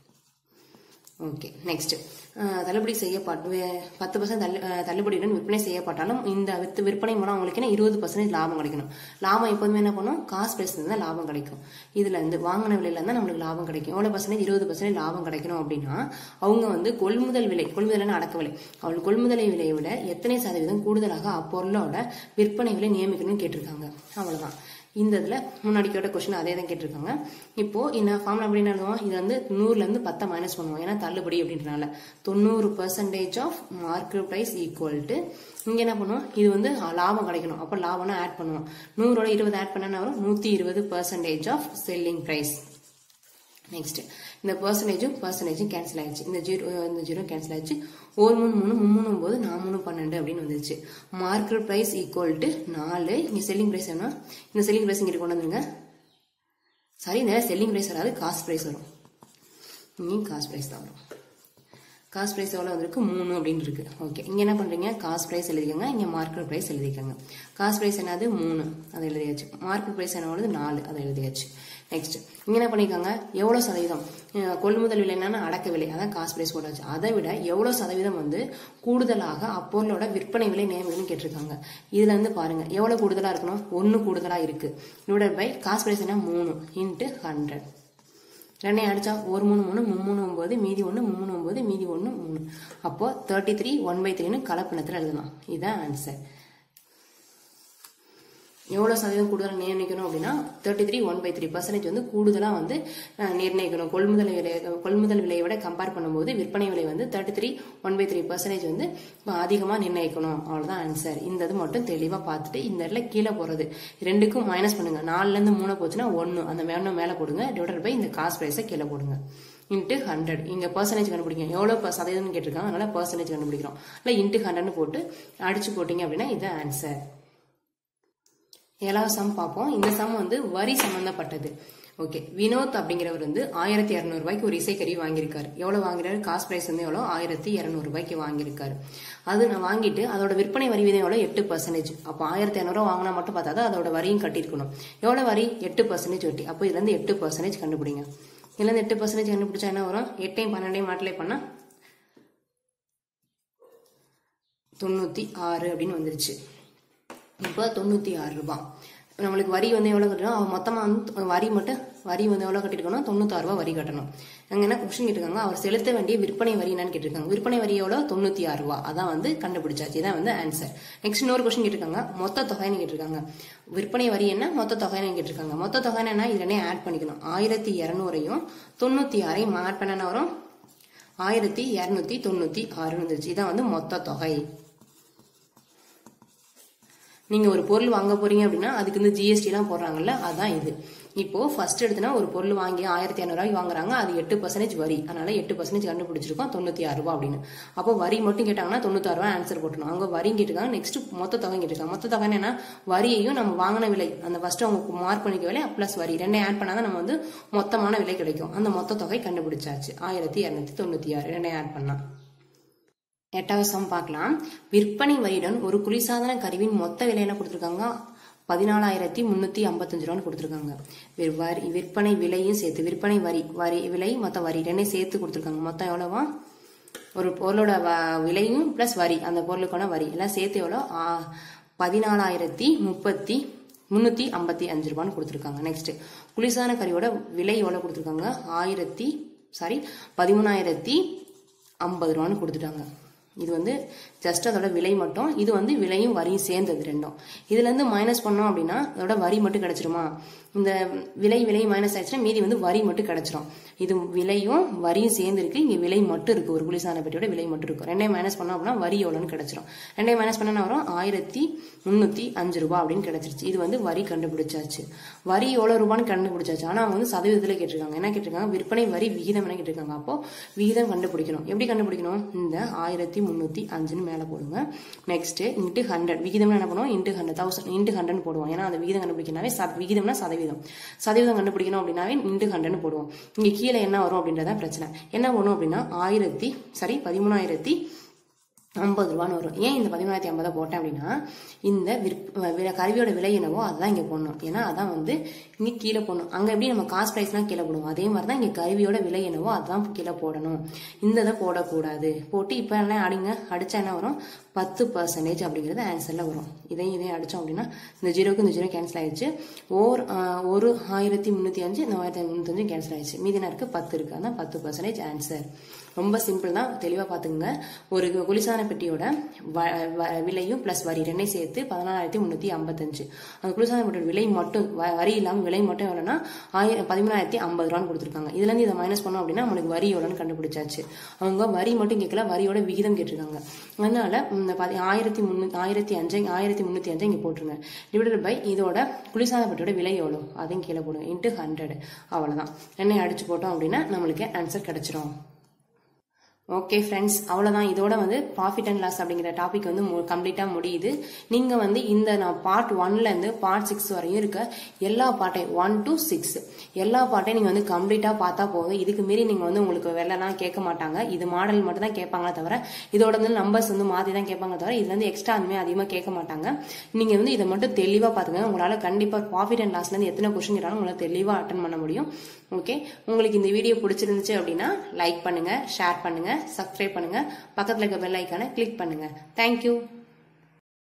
ஓகே நெக்ஸ்ட் தள்ளுபடி செய்யப்பட்டு பத்து பர்சன்ட் தள்ளு அஹ், தள்ளுபடியுடன் விற்பனை செய்யப்பட்டாலும் இந்த வித்து விற்பனை மூலம் அவங்களுக்கு என்ன இருபது பர்சன்டேஜ் லாபம் கிடைக்கணும் லாபம் எப்போதுமே என்ன பண்ணும் காசு பிரைஸ்ல தான் லாபம் கிடைக்கும் இதுல இருந்து வாங்கின விலையில இருந்தா நம்மளுக்கு லாபம் கிடைக்கும் எவ்வளவு பர்சன்டேஜ் இருபது பர்சன்டேஜ் லாபம் கிடைக்கணும் அப்படின்னா அவங்க வந்து கொள்முதல் விலை கொள்முதல் அடக்க விலை அவள் கொள்முதல் விலையை விட எத்தனை சதவீதம் கூடுதலாக அப்பொருளோட விற்பனை விலை நியமிக்கணும்னு கேட்டிருக்காங்க அவ்வளவுதான் இந்த இதில் முன்னாடி கேட்ட கொஸ்டின் அதே தான் கேட்டிருக்காங்க இப்போ என்ன ஃபார்முலா அப்படின்னு எழுதுவோம் இது வந்து நூறுலேருந்து பத்தை மைனஸ் பண்ணுவோம் ஏன்னா தள்ளுபடி அப்படின்றனால தொண்ணூறு percentage of market price equal to இங்கே என்ன பண்ணுவோம் இது வந்து லாபம் கிடைக்கணும் அப்போ லாபம்னா ஆட் பண்ணுவோம் நூறோட இருபது ஆட் பண்ணா வரும் நூற்றி இருபது percentage of selling price next இந்த பர்சன்டேஜும் பர்சன்டேஜும் கேன்சல் ஆயிடுச்சு இந்த ஜீரோ இந்த ஜீரோ கேன்சல் ஆயிடுச்சு ஒரு மூணு மூணு மும்மூணு ஒன்பது நான் மூணு பன்னெண்டு அப்படின்னு வந்துருச்சு மார்க்கெட் ப்ரைஸ் ஈக்குவல் டு நாலு இங்கே செல்லிங் ப்ரைஸ் என்ன இந்த செல்லிங் ப்ரைஸ் இங்கே கொண்டு வந்துருங்க சாரி இந்த செல்லிங் ப்ரைஸ் வராது காஸ்ட் ப்ரைஸ் வரும் இங்கேயும் காஸ்ட் ப்ரைஸ் தான் வரும் காஸ்ட் ப்ரைஸ் எவ்வளோ வந்திருக்கு மூணு அப்படின்னு இருக்கு ஓகே இங்கே என்ன பண்ணுறீங்க காஸ்ட் ப்ரைஸ் எழுதிக்கோங்க இங்கே மார்க்கெட் ப்ரைஸ் எழுதிக்கோங்க காஸ்ட் ப்ரைஸ் என்னது மூணு அதை எழுதியாச்சு மார்க்கெட் ப்ரைஸ் என்ன வருது நாலு அதை எழுதியாச்சு நெக்ஸ்ட் இங்கே என்ன பண்ணியிருக்காங்க எவ்வளோ சதவீதம் அஹ் கொள்முதல் விலை என்னன்னா அடக்க விலை அதான் காஸ்ட் ப்ரைஸ் போட்டாச்சு அதை விட எவ்வளோ சதவீதம் வந்து கூடுதலாக அப்பொருளோட விற்பனை விலை நியமிக்கணும்னு கேட்டிருக்காங்க இதுல இருந்து பாருங்க எவ்வளோ கூடுதலாக இருக்கணும் ஒன்று கூடுதலாக இருக்கு டிவைட் பை காஸ்ட் ப்ரைஸ் என்ன மூணு இன்ட்டு ஹண்ட்ரட் ரெண்டையும் அடிச்சா ஒரு மூணு மூணு மும்மூணு ஒன்பது மீதி ஒன்று மும்மூணு ஒன்பது மீதி ஒன்று மூணு அப்போ தேர்ட்டி த்ரீ ஒன் பை த்ரீன்னு கலப்பினத்தில் எழுதலாம் இதுதான் ஆன்சர் எவ்வளோ சதவீதம் கூடுதலாக நிர்ணயிக்கணும் அப்படின்னா thirty three one by three percentage வந்து கூடுதலாக வந்து அஹ், நிர்ணயிக்கணும் கொள்முதல் விலை கொள்முதல் விலையை விட கம்பேர் பண்ணும்போது விற்பனை விலை வந்து thirty three one by three percentage வந்து அதிகமாக நிர்ணயிக்கணும் அவ்வளோதான் ஆன்சர் இந்த இது மட்டும் தெளிவாக பார்த்துட்டு இந்த இடத்துல கீழே போகிறது ரெண்டுக்கும் மைனஸ் பண்ணுங்க நாலுலேருந்து மூணு போச்சுன்னா ஒன்று அந்த மேலே மேலே போடுங்க டிவைடட் பை இந்த காஸ்ட் ப்ரைஸை கீழே போடுங்க இன்ட்டு ஹண்ட்ரட் இங்கே பர்சன்டேஜ் கண்டுபிடிக்கும் எவ்வளோ ப- சதவீதம்னு கேட்டிருக்காங்க அதனால பர்சன்டேஜ் கண்டுபிடிக்கிறோம் இல்லை இன்ட்டு ஹண்ட்ரட்னு போட்டு அடிச்சு போட்டீங்க அப்படின்னா இதுதான் ஆன்சர் ஏழாவது சம் பார்ப்போம் இந்த சம் வந்து வரி சம்பந்தப்பட்டது ஓகே வினோத் அப்படிங்கிறவர் வந்து ஆயிரத்தி இரநூறு ரூபாய்க்கு ஒரு இசைக்கருவி வாங்கியிருக்காரு எவ்வளவு வாங்குறாரு காஸ்ட் பிரைஸ் வந்து எவ்வளோ ஆயிரத்தி இரநூறு ரூபாய்க்கு வாங்கியிருக்காரு அது நான் வாங்கிட்டு அதோட விற்பனை வரி விதம் எவ்வளோ எட்டு பர்சன்டேஜ் அப்போ ஆயிரத்தி இரநூறுவா வாங்கினா மட்டும் பார்த்தா தான் அதோட வரியும் கட்டியிருக்கணும் எவ்வளோ வரி எட்டு பர்சன்டேஜ் வட்டி அப்போ இதுல இருந்து எட்டு பர்சன்டேஜ் கண்டுபிடிங்க இதுல இருந்து எட்டு பர்சன்டேஜ் கண்டுபிடிச்சா என்ன வரும் எட்டையும் பன்னெண்டையும் மாட்டிலே பண்ணா தொண்ணூத்தி ஆறு அப்படின்னு வந்துருச்சு இப்போ தொண்ணூற்றி ஆறு ரூபாய் நம்மளுக்கு வரி வந்து எவ்வளோ கட்டணும் அவன் மொத்தமாக வந்து வரி மட்டும் வரி வந்து எவ்வளோ கட்டிருக்கணும் தொண்ணூத்தாறு ரூபாய் வரி கட்டணும் அங்கே என்ன கொஸ்டின் கேட்டிருக்காங்க அவர் செலுத்த வேண்டிய விற்பனை வரி என்னன்னு கேட்டிருக்காங்க விற்பனை வரி எவ்வளோ தொண்ணூற்றி ஆறு ரூபா அதான் வந்து கண்டுபிடிச்சாச்சு இதான் வந்து ஆன்சர் நெக்ஸ்ட் இன்னொரு கொஸ்டின் கேட்டிருக்காங்க மொத்த தொகைன்னு கேட்டிருக்காங்க விற்பனை வரி என்ன மொத்த தொகைன்னு கேட்டிருக்காங்க மொத்த தொகை என்ன இதுலனே ஆட் பண்ணிக்கணும் ஆயிரத்தி இரநூறையும் தொண்ணூற்றி ஆறையும் ஆட் பண்ண என்ன வரும் ஆயிரத்தி இரநூத்தி தொண்ணூற்றி ஆறுன்னு வந்துருச்சு இதான் வந்து மொத்த தொகை நீங்க ஒரு பொருள் வாங்க போறீங்க அப்படின்னா அதுக்கு இந்த ஜிஎஸ்டி எல்லாம் போடுறாங்கல்ல அதான் இது இப்போ ஃபர்ஸ்ட் எடுத்துனா ஒரு பொருள் வாங்கி ஆயிரத்தி இரநூறுவாய்க்கு வாங்குறாங்க அது எட்டு பர்சன்டேஜ் வரி அதனால எட்டு பர்சன்டேஜ் கண்டுபிடிச்சிருக்கோம் தொண்ணூத்தி ஆறு ரூபா அப்படின்னு அப்போ வரி மட்டும் கேட்டாங்கன்னா தொண்ணூத்தாறு ரூபாய் ஆன்சர் போட்டணும் அவங்க வரி கேட்டிருக்காங்க நெக்ஸ்ட் மொத்த தொகை கேட்டிருக்காங்க மொத்த தொகை என்ன வரியையும் நம்ம வாங்கின விலை அந்த ஃபர்ஸ்ட் அவங்க மார்க் பண்ணிக்க விலை பிளஸ் வரி ரெண்டையும் ஆட் பண்ணாதான் நம்ம வந்து மொத்தமான விலை கிடைக்கும் அந்த மொத்த தொகை கண்டுபிடிச்சாச்சு ஆயிரத்தி இரநூத்தி தொண்ணூத்தி ஆறு ரெண்டையும் ஆட் பண்ணா எட்டாவது சம் பார்க்கலாம் விற்பனை வரியுடன் ஒரு குளிர்சாதன கருவியின் மொத்த விலை என்ன கொடுத்துருக்காங்க பதினாலாயிரத்தி முன்னூத்தி ஐம்பத்தஞ்சு ரூபான்னு கொடுத்துருக்காங்க வி- வரி விற்பனை விலையும் சேர்த்து விற்பனை வரி வரி விலை மொத்த வரி ரெண்டையும் சேர்த்து கொடுத்துருக்காங்க மொத்தம் எவ்வளவா ஒரு பொருளோட வ- விலையும் ப்ளஸ் வரி அந்த பொருளுக்கான வரி எல்லாம் சேர்த்து எவ்வளோ ஆ, பதினாலாயிரத்தி முப்பத்தி முந்நூற்றி ஐம்பத்தி அஞ்சு ரூபான்னு கொடுத்துருக்காங்க நெக்ஸ்ட் குளிர்சாதன கறியோட விலை எவ்வளோ கொடுத்துருக்காங்க ஆயிரத்தி சாரி பதிமூணாயிரத்தி ஐம்பது ரூபான்னு கொடுத்துட்டாங்க இது வந்து ஜஸ்ட் அதோட விலை மட்டும் இது வந்து விலையும் வரியும் சேர்ந்தது ரெண்டும் இதுல இருந்து மைனஸ் பண்ணோம் அப்படின்னா அதோட வரி மட்டும் கிடைச்சிருமா இந்த விலை விலை மைனஸ் ஆயிடுச்சுன்னா மீதி வந்து வரி மட்டும் கிடைச்சிரும் இது விலையும் வரியும் சேர்ந்து இருக்கு இங்க விலை மட்டும் இருக்கு ஒரு குளிர்சாதன பெட்டியோட விலை மட்டும் இருக்கும் ரெண்டையும் மைனஸ் பண்ணோம் அப்படின்னா வரி எவ்வளோன்னு கிடைச்சிரும் ரெண்டையும் மைனஸ் பண்ணா வரும் ஆயிரத்தி முந்நூற்றி அஞ்சு ரூபாய் அப்படின்னு கிடைச்சிருச்சு இது வந்து வரி கண்டுபிடிச்சாச்சு வரி எவ்வளோ ரூபான்னு கண்டுபிடிச்சாச்சு ஆனால் அவங்க வந்து சதவீதத்தில் கேட்டிருக்காங்க என்ன கேட்டிருக்காங்க விற்பனை வரி விகிதம் என்ன கேட்டிருக்காங்க அப்போ விகிதம் கண்டுபிடிக்கணும் எப்படி கண்டுபிடிக்கணும் இந்த ஆயிரத்தி முந்நூற்றி அஞ்சுன்னு மேலே போடுங்க நெக்ஸ்ட் இன்ட்டு ஹண்ட்ரட் விகிதம்னா என்ன பண்ணுவோம் into hundred thousand into hundred போடுவோம் ஏன்னா அந்த விகிதம் கண்டுபிடிக்கனாவே சத- விகிதம்னா சதவீதம் சதவீதம் கண்டுபிடிக்கணும் அப்படின்னாவே இன்ட்டு ஹண்ட்ரட்னு போடுவோம் இங்கே கீழே என்ன வரும் அப்படின்றதான் பிரச்சனை என்ன வரும் அப்படின்னா ஆயிரத்தி சாரி பதிமூணாயிரத்தி ஐம்பது ரூபான்னு வரும் ஏன் இந்த பதிமூணாயிரத்தி ஐம்பதை போட்டேன் அப்படின்னா இந்த விற்ப வி- கருவியோட விலை என்னவோ அதுதான் இங்கே போடணும் ஏன்னா அதான் வந்து இங்கே கீழே போடணும் அங்கே எப்படி நம்ம காசு ப்ரைஸ்லாம் கீழே போடுவோம் அதே மாதிரி தான் இங்கே கருவியோட விலை என்னவோ அதுதான் கீழே போடணும் இந்த இதை போடக்கூடாது போட்டு இப்போ எல்லாம் அடிங்க அடிச்சா என்ன வரும் பத்து பர்சன்டேஜ் அப்படிங்கிறது ஆன்சரில் வரும் இதையும் இதையும் அடித்தோம் அப்படின்னா இந்த ஜீரோக்கு இந்த ஜீரோ கேன்சல் ஆயிடுச்சு ஓர் ஆஹ், ஒரு ஆயிரத்தி முந்நூற்றி அஞ்சு இந்த ஆயிரத்தி முந்நூற்றஞ்சு கேன்சல் ஆயிடுச்சு மீதி என்ன இருக்குது பத்து இருக்குது அதான் பத்து பர்சன்டேஜ் ஆன்சர் ரொம்ப சிம்பிள் தான் தெளிவாக பார்த்துங்க ஒரு குளிர்சாதன பெட்டியோட வ- வ- விலையும் ப்ளஸ் வரி ரெண்டையும் சேர்த்து பதினாலாயிரத்தி முந்நூற்றி ஐம்பத்தஞ்சு அந்த குளிர்சாதன பெட்டியோட விலை மட்டும் வ- வரி இல்லாமல் விலை மட்டும் எவ்வளோன்னா ஆயிரம் பதிமூணாயிரத்தி ஐம்பது ரூபான்னு கொடுத்துருக்காங்க இதுலேருந்து இதை மைனஸ் பண்ணோம் அப்படின்னா நம்மளுக்கு வரி எவ்வளோன்னு கண்டுபிடிச்சாச்சு அவங்க வரி மட்டும் கேட்கல வரியோட விகிதம் கேட்டிருக்காங்க அதனால இந்த பதி ஆயிரத்தி முந்நூற்றி ஆயிரத்தி அஞ்சு ஆயிரத்தி முந்நூற்றி அஞ்சு இங்கே போட்டுருங்க டிவைடட் பை இதோட குளிர்சாதன பெட்டியோட விலை எவ்வளோ அதையும் கீழே போடுங்க இன்ட்டு ஹண்ட்ரட் அவ்வளோதான் எண்ணெய் அடிச்சு போட்டோம் அப்படின்னா நம்மளுக்கு ஆன்சர் கிடைச்சிரும் ஓகே ஃப்ரெண்ட்ஸ் அவ்வளோதான் இதோட வந்து ப்ராஃபிட் அண்ட் லாஸ் அப்படிங்கிற டாபிக் வந்து கம்ப்ளீட்டாக முடியுது நீங்கள் வந்து இந்த நான் பார்ட் ஒன்லேருந்து பார்ட் சிக்ஸ் வரையும் இருக்க எல்லா பாட்டையும் ஒன் to சிக்ஸ் எல்லா பாட்டையும் நீங்கள் வந்து கம்ப்ளீட்டாக பார்த்தா போதும் இதுக்கு மீறி நீங்கள் வந்து உங்களுக்கு வெள்ளலாம் கேட்க மாட்டாங்க இது மாடல் மட்டும் தான் கேட்பாங்களே தவிர இதோட வந்து நம்பர்ஸ் வந்து மாற்றி தான் கேட்பாங்க தவிர இதுலேருந்து எக்ஸ்ட்ரா அதுமே அதிகமாக கேட்க மாட்டாங்க நீங்கள் வந்து இதை மட்டும் தெளிவாக பார்த்துங்க உங்களால் கண்டிப்பாக ப்ராஃபிட் அண்ட் லாஸ்லேருந்து எத்தனை கொஸ்டின் கேட்டாலும் உங்களால் தெளிவாக அட்டன் பண்ண முடியும் ஓகே உங்களுக்கு இந்த வீடியோ பிடிச்சிருந்துச்சு அப்படின்னா லைக் பண்ணுங்க ஷேர் பண்ணுங்க சப்ஸ்கிரைப் பண்ணுங்க பக்கத்தில் இருக்க பெல் ஐக்கானை கிளிக் பண்ணுங்க தேங்க்யூ